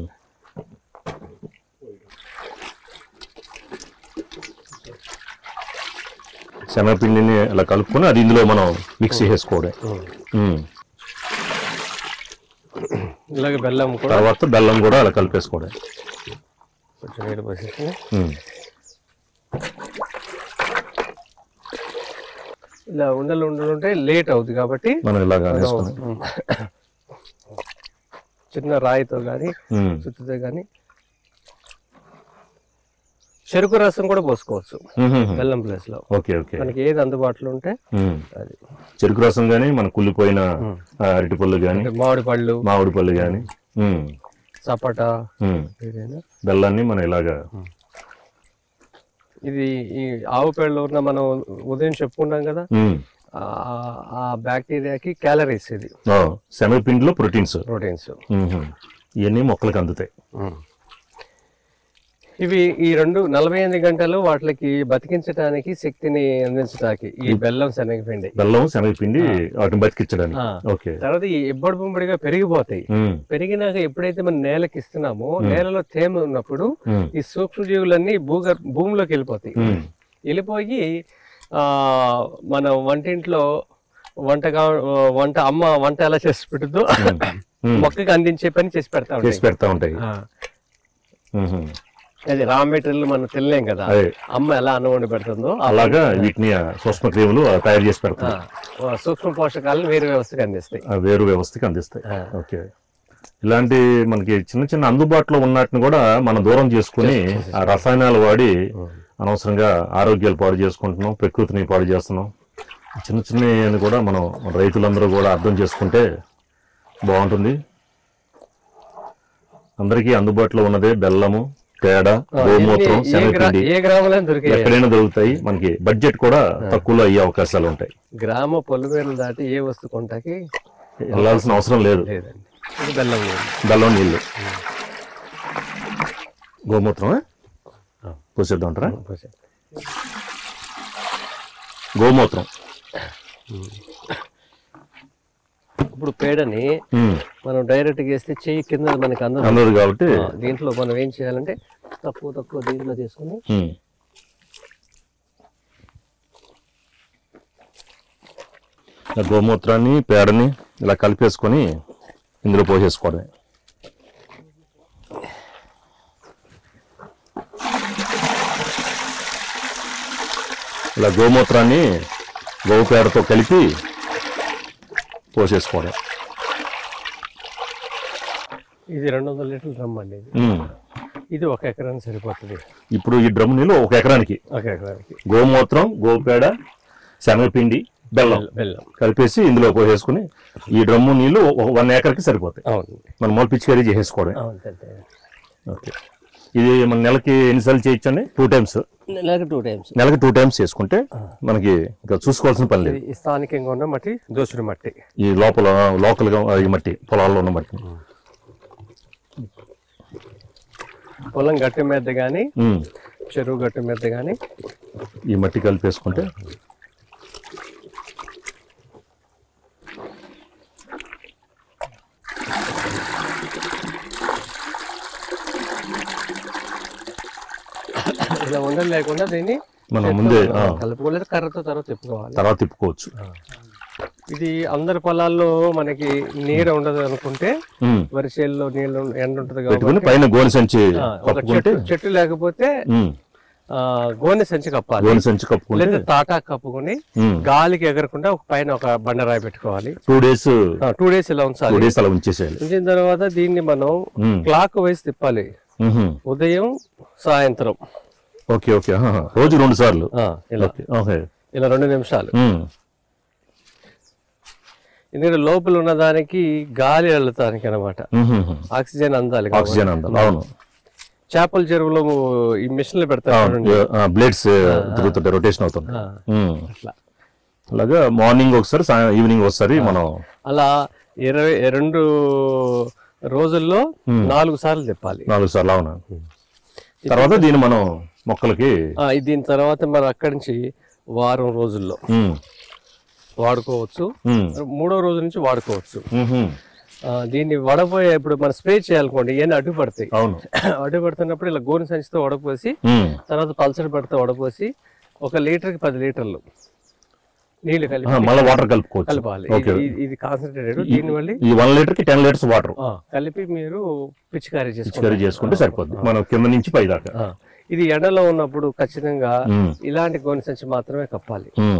శనగపిండిని అలా కలుపుకొని అది ఇందులో మనం మిక్స్ చేసుకోవడం ఉమ్. ఇలాగ బెల్లం కూడా తర్వాత బెల్లం కూడా అలా కలిపేసుకోవడం కొంచెం నీళ్ళు పోసేసుకుని ఉమ్. ఇలా ఉండలు ఉండలు ఉంటే లేట్ అవుతుంది కాబట్టి మనం ఇలాగా వేసుకుని ఉమ్. చిన్న రాయితో కానీ ఉమ్. సుత్తితో కానీ చెరుకు రసం కూడా పోసుకోవచ్చు ఉహుం. బెల్లం ప్లేస్ లో ఓకే ఓకే మనకి ఏది అందుబాటులో ఉంటే ఉమ్. అది చెరుకు రసం కానీ మన కుళ్ళిపోయిన ఆ, అరటి పళ్ళు కానీ అంటే మామిడి పళ్ళు మామిడి పళ్ళు కానీ సపోటా ఉమ్. ఏదైనా బెల్లాన్ని మనం ఇలాగా ఇది ఈ ఆవు పేడలో ఉన్న మనం ఉదయం చెప్పుకున్నాం కదా ఉమ్. ఆ- ఆ బ్యాక్టీరియాకి క్యాలరీస్ ఇది ఆ, శనగపిండిలో ప్రోటీన్స్ ప్రోటీన్స్ ఉహుం. ఇవన్నీ మొక్కలకు అందుతాయి ఇవి ఈ రెండు నలభై ఎనిమిది గంటలు వాటికి బతికించడానికి శక్తిని అందించడానికి ఈ బెల్లం శనగపిండి బెల్లం శనగపిండి వాటిని బతికించడానికి ఆ. ఓకే తర్వాత ఈ ఇబ్బడి బొమ్మడిగా పెరిగిపోతాయి ఉమ్. పెరిగినాక ఎప్పుడైతే మనం నేలకి ఇస్తున్నామో నేలలో తేమ ఉన్నప్పుడు ఉమ్. ఈ సూక్ష్మజీవులన్నీ భూగర్ భూమిలోకి వెళ్ళిపోతాయి ఉమ్. వెళ్ళిపోయి ఆ మన వంటింట్లో వంటగా వంట అమ్మ వంట ఎలా చేసి పెడుతుందో ఉమ్. మొక్కకి అందించే పని చేసి పెడతా చేసి ఉంటాయి పెడతా ఉంటాయి ఆ, ఉహుం. అది రా మెటీరియల్ మనం తినలేం కదా అదే అమ్మ ఎలా అన్నం వండి పెడుతుందో ఆ అలాగా వీటిని ఆ సూక్ష్మక్రిములు ఆ తయారు చేసి పెడతాయి ఆ, సూక్ష్మ పోషకాలను వేరు వ్యవస్థకి అందిస్తాయి ఆ వేరు వ్యవస్థకి అందిస్తాయి ఆ. ఓకే ఇలాంటి మనకి చిన్న చిన్న అందుబాటులో ఉన్నట్టుని కూడా మనం దూరం చేసుకుని ఆ రసాయనాలు వాడి అనవసరంగా ఆరోగ్యాలు పాడు చేసుకుంటున్నాం ప్రకృతిని పాడు చేస్తున్నాం చిన్న చిన్న కూడా మనం మన రైతులందరూ కూడా అర్థం చేసుకుంటే బాగుంటుంది అందరికీ అందుబాటులో ఉన్నదే బెల్లము పేడ గోమూత్రం ఎన్ని- ఏ గ్రా- శనగపిండి ఏ గ్రామంలో దొరికే ఎక్కడైనా దొరుకుతాయి మనకి బడ్జెట్ కూడా తక్కువలో అయ్యే అవకాశాలు ఉంటాయి గ్రామ పొలిమేరలు దాటి ఏ వస్తువు కొంటాకి వెళ్ళాల్సిన అవసరం లేదు లేదండి ఇది బెల్లం నీళ్ళు. బెల్లం నీళ్ళు గోమూత్రం పోసేద్దాం అంటారా పోసే. గోమూత్రం ఇప్పుడు పేడని ఉమ్. మనం డైరెక్ట్ గా వేస్తే చెయ్యి కింద మనకి అందదు అందదు కాబట్టి ఆ, దీంట్లో మనం ఏం చేయాలంటే తక్కువ తక్కువ దీంట్లో తీసుకుని ఉమ్. ఆ గోమూత్రాన్ని పేడని ఇలా కలిపేసుకొని ఇందులో పోసేసుకోవడమే ఇలా గోమూత్రాన్ని గోవు పేడతో కలిపి పోసేసుకోవడం ఇది రెండు వందల లీటర్ల డ్రమ్ అండి ఇది ఉమ్. ఇది ఒక ఎకరానికి సరిపోతుంది ఇప్పుడు ఈ డ్రమ్ నీళ్ళు ఒక ఎకరానికి ఒక ఎకరానికి గోమూత్రం గోపేడ శనగపిండి బెల్లం బెల్లం కలిపేసి ఇందులో పోసేసుకుని ఈ డ్రమ్ము నీళ్ళు ఒక వన్ ఏకర్కి సరిపోతాయి అవును మనం మొదలు పిచ్చికారీ చేసేసుకోవడం అవును అంతే. ఓకే ఇది మన నెలకి ఎన్నిసార్లు చేయొచ్చండి టూ టైమ్స్ నెలకు టూ టైమ్స్ నెలకి టూ టైమ్స్ చేసుకుంటే మనకి ఇంకా చూసుకోవాల్సిన పని లేదు ఇది స్థానికంగా ఉన్న మట్టి దోసుడు మట్టి ఈ లోపల లోకల్గా ఈ మట్టి పొలాల్లో ఉన్న మట్టి పొలం గట్టి మీద కానీ ఉమ్. చెరువు గట్టి మీద కానీ ఈ మట్టి కలిపేసుకుంటే ఇలా ఉండలు లేకుండా దీన్ని మనం ముందే ఆ, కలుపుకోలేదు కర్రతో తర్వాత తిప్పుకోవాలి తర్వాత తిప్పుకోవచ్చు ఇది అందరి పొలాల్లో మనకి నీడ ఉండదు అనుకుంటే ఉమ్. వరి చేల్లో నీళ్ళు ఎండ ఉంటుంది పెట్టుకుని కాబట్టి పైన గోని సంచి ఆ, ఒక కప్పుకుంటే చెట్టు చెట్టు లేకపోతే ఉమ్. ఆ, గోనె సంచి కప్పాలి గోని సంచి కప్పుకుంటే లేదా తాటా కప్పుకొని గాలికి ఎగరకుండా ఒక పైన ఒక బండరాయి పెట్టుకోవాలి టూ డేస్ టూ డేస్ ఇలా టూ ఉంచాలి డేస్ అలా ఉంచేసేయాలి ఉంచిన తర్వాత దీన్ని మనం ఉమ్. క్లాక్ వైజ్ తిప్పాలి ఉహుం. ఉదయం సాయంత్రం ఓకే ఓకే ఆహా. రోజు రెండు సార్లు ఆ, ఇలా ఓకే ఓకే ఇలా రెండు నిమిషాలు ఉమ్. ఎందుకంటే లోపల ఉన్న దానికి గాలి వెళ్ళటానికి అనమాట ఉహుం. ఆక్సిజన్ అందాలి కాబట్టి. ఆక్సిజన్ అందాలి అవును చేపల చెరువులో ఈ మిషన్లు పెడతారు చూడండి. బ్లేడ్స్ తిరుగుతుంటే రొటేషన్ అవుతుంది ఆ, ఉమ్. అట్లా అలాగా మార్నింగ్ ఒకసారి సాయం- ఈవినింగ్ ఒకసారి మనం అలా ఇరవై రెండు రోజుల్లో నాలుగు సార్లు తిప్పాలి నాలుగు సార్లు అవునా తర్వాత దీన్ని మనం మొక్కలకి ఆ, ఇది దీని తర్వాత మరి అక్కడి నుంచి వారం రోజుల్లో ఉమ్. వాడుకోవచ్చు ఉమ్. మూడో రోజు నుంచి వాడుకోవచ్చు ఉహుం. ఆ, దీన్ని వడపోయే ఇప్పుడు మనం స్ప్రే చేయాలనుకోండి ఇవన్నీ అడ్డుపడతాయి అవును అడ్డుపడుతున్నప్పుడు ఇలా గోను సంచితో వడపోసి ఉమ్. తర్వాత పల్సర్ పెడితే వడపోసి ఒక లీటర్కి పది లీటర్లు నీళ్లు కలిపి ఆ, మళ్ళీ వాటర్ కలుపుకోవచ్చు కలపాలి ఓకే ఇది- ఇది- ఇది కాన్సన్ట్రేటెడ్ దీని వల్ల ఈ వన్ లీటర్ కి టెన్ లీటర్స్ వాటర్ ఆ, కలిపి మీరు పిచికారీ చేసుకోవాలి పిచికారీ చేసుకుంటే సరిపోద్ది మనం కింద నుంచి పై దాకా ఆ, ఇది ఎండలో ఉన్నప్పుడు ఖచ్చితంగా ఉమ్. ఇలాంటి గోనె సంచి మాత్రమే కప్పాలి ఉమ్.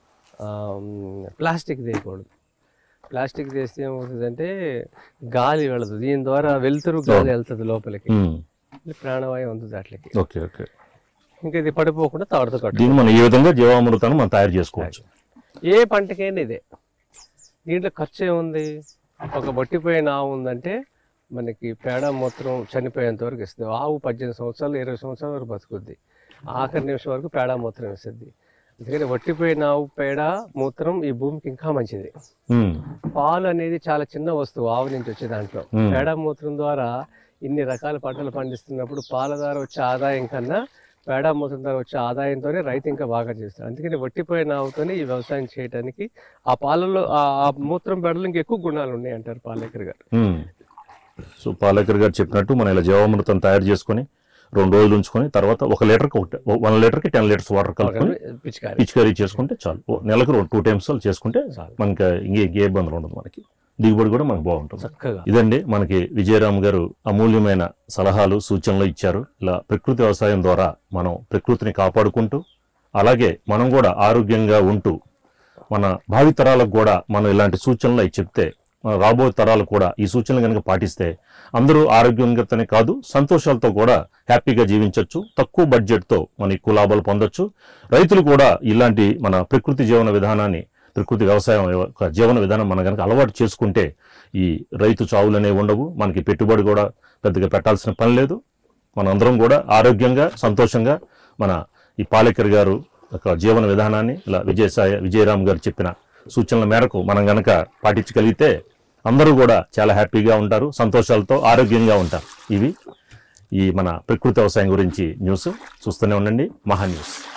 ఆ, ప్లాస్టిక్ తీయకూడదు ప్లాస్టిక్ చేస్తే ఏమవుతుందంటే గాలి వెళ్ళదు దీని ద్వారా వెలుతురు గాలి వెళ్తుంది లోపలికి ఉమ్. ప్రాణవాయువు అందుతుంది వాటికి ఓకే ఓకే ఇంకా ఇది పడిపోకుండా తాడుతో కట్టు దీన్ని మనం ఈ విధంగా జీవామృతాన్ని మనం తయారు చేసుకోవచ్చు ఏ పంటకైనా ఇదే దీంట్లో ఖర్చు ఏముంది ఒక బట్టిపోయిన ఆవు ఉందంటే మనకి పేడ మూత్రం చనిపోయేంత వరకు ఇస్తుంది ఆవు పద్దెనిమిది సంవత్సరాలు ఇరవై సంవత్సరాల వరకు బతుకుద్ది ఆఖరి నిమిషం వరకు పేడ మూత్రం ఇస్తుంది అందుకని వట్టిపోయిన ఆవు పేడ మూత్రం ఈ భూమికి ఇంకా మంచిది ఉమ్. పాలు అనేది చాలా చిన్న వస్తువు ఆవు నుంచి వచ్చే దాంట్లో మ్మ్. పేడ మూత్రం ద్వారా ఇన్ని రకాల పంటలు పండిస్తున్నప్పుడు పాల ద్వారా వచ్చే ఆదాయం కన్నా పేడ మూత్రం ద్వారా వచ్చే ఆదాయంతోనే రైతు ఇంకా బాగా చేస్తాడు అందుకని వట్టిపోయిన ఆవుతోనే ఈ వ్యవసాయం చేయడానికి ఆ పాలలో ఆ ఆ మూత్రం పేడలో ఇంకా ఎక్కువ గుణాలు ఉన్నాయి అంటారు పాలేకర్ గారు ఉమ్. సో పాలేకర్ గారు చెప్పినట్టు మనం ఇలా జీవామృతం తయారు చేసుకొని రెండు రోజులు ఉంచుకొని తర్వాత ఒక లీటర్కి ఒకటి వన్ లీటర్కి టెన్ లీటర్స్ వాటర్ కలుపుకొని పిచికారి పిచికారీ చేసుకుంటే చాలు ఓ నెలకు రెండు టూ టైమ్స్ చేసుకుంటే చాలు. మనకి ఇంకే ఇంకే ఇబ్బందులు ఉండదు మనకి దిగుబడి కూడా మనకు బాగుంటుంది చక్కగా ఇదండి మనకి విజయరామ్ గారు అమూల్యమైన సలహాలు సూచనలు ఇచ్చారు ఇలా ప్రకృతి వ్యవసాయం ద్వారా మనం ప్రకృతిని కాపాడుకుంటూ అలాగే మనం కూడా ఆరోగ్యంగా ఉంటూ మన భావితరాలకు కూడా మనం ఇలాంటి సూచనలు అవి చెప్తే మన రాబోయే తరాలు కూడా ఈ సూచనలు కనుక పాటిస్తే అందరూ ఆరోగ్యంగానే కాదు సంతోషాలతో కూడా హ్యాపీగా జీవించవచ్చు తక్కువ బడ్జెట్తో మన ఎక్కువ లాభాలు పొందొచ్చు రైతులు కూడా ఇలాంటి మన ప్రకృతి జీవన విధానాన్ని ప్రకృతి వ్యవసాయం యొక్క జీవన విధానం మనం కనుక అలవాటు చేసుకుంటే ఈ రైతు చావులు అనేవి ఉండవు మనకి పెట్టుబడి కూడా పెద్దగా పెట్టాల్సిన పని లేదు మనందరం కూడా ఆరోగ్యంగా సంతోషంగా మన ఈ పాలేకర్ గారు యొక్క జీవన విధానాన్ని ఇలా విజయసాయి విజయరామ్ గారు చెప్పిన సూచనల మేరకు మనం గనక పాటించగలిగితే అందరూ కూడా చాలా హ్యాపీగా ఉంటారు సంతోషాలతో ఆరోగ్యంగా ఉంటారు ఇవి ఈ మన ప్రకృతి వ్యవసాయం గురించి న్యూస్ చూస్తూనే ఉండండి మహా న్యూస్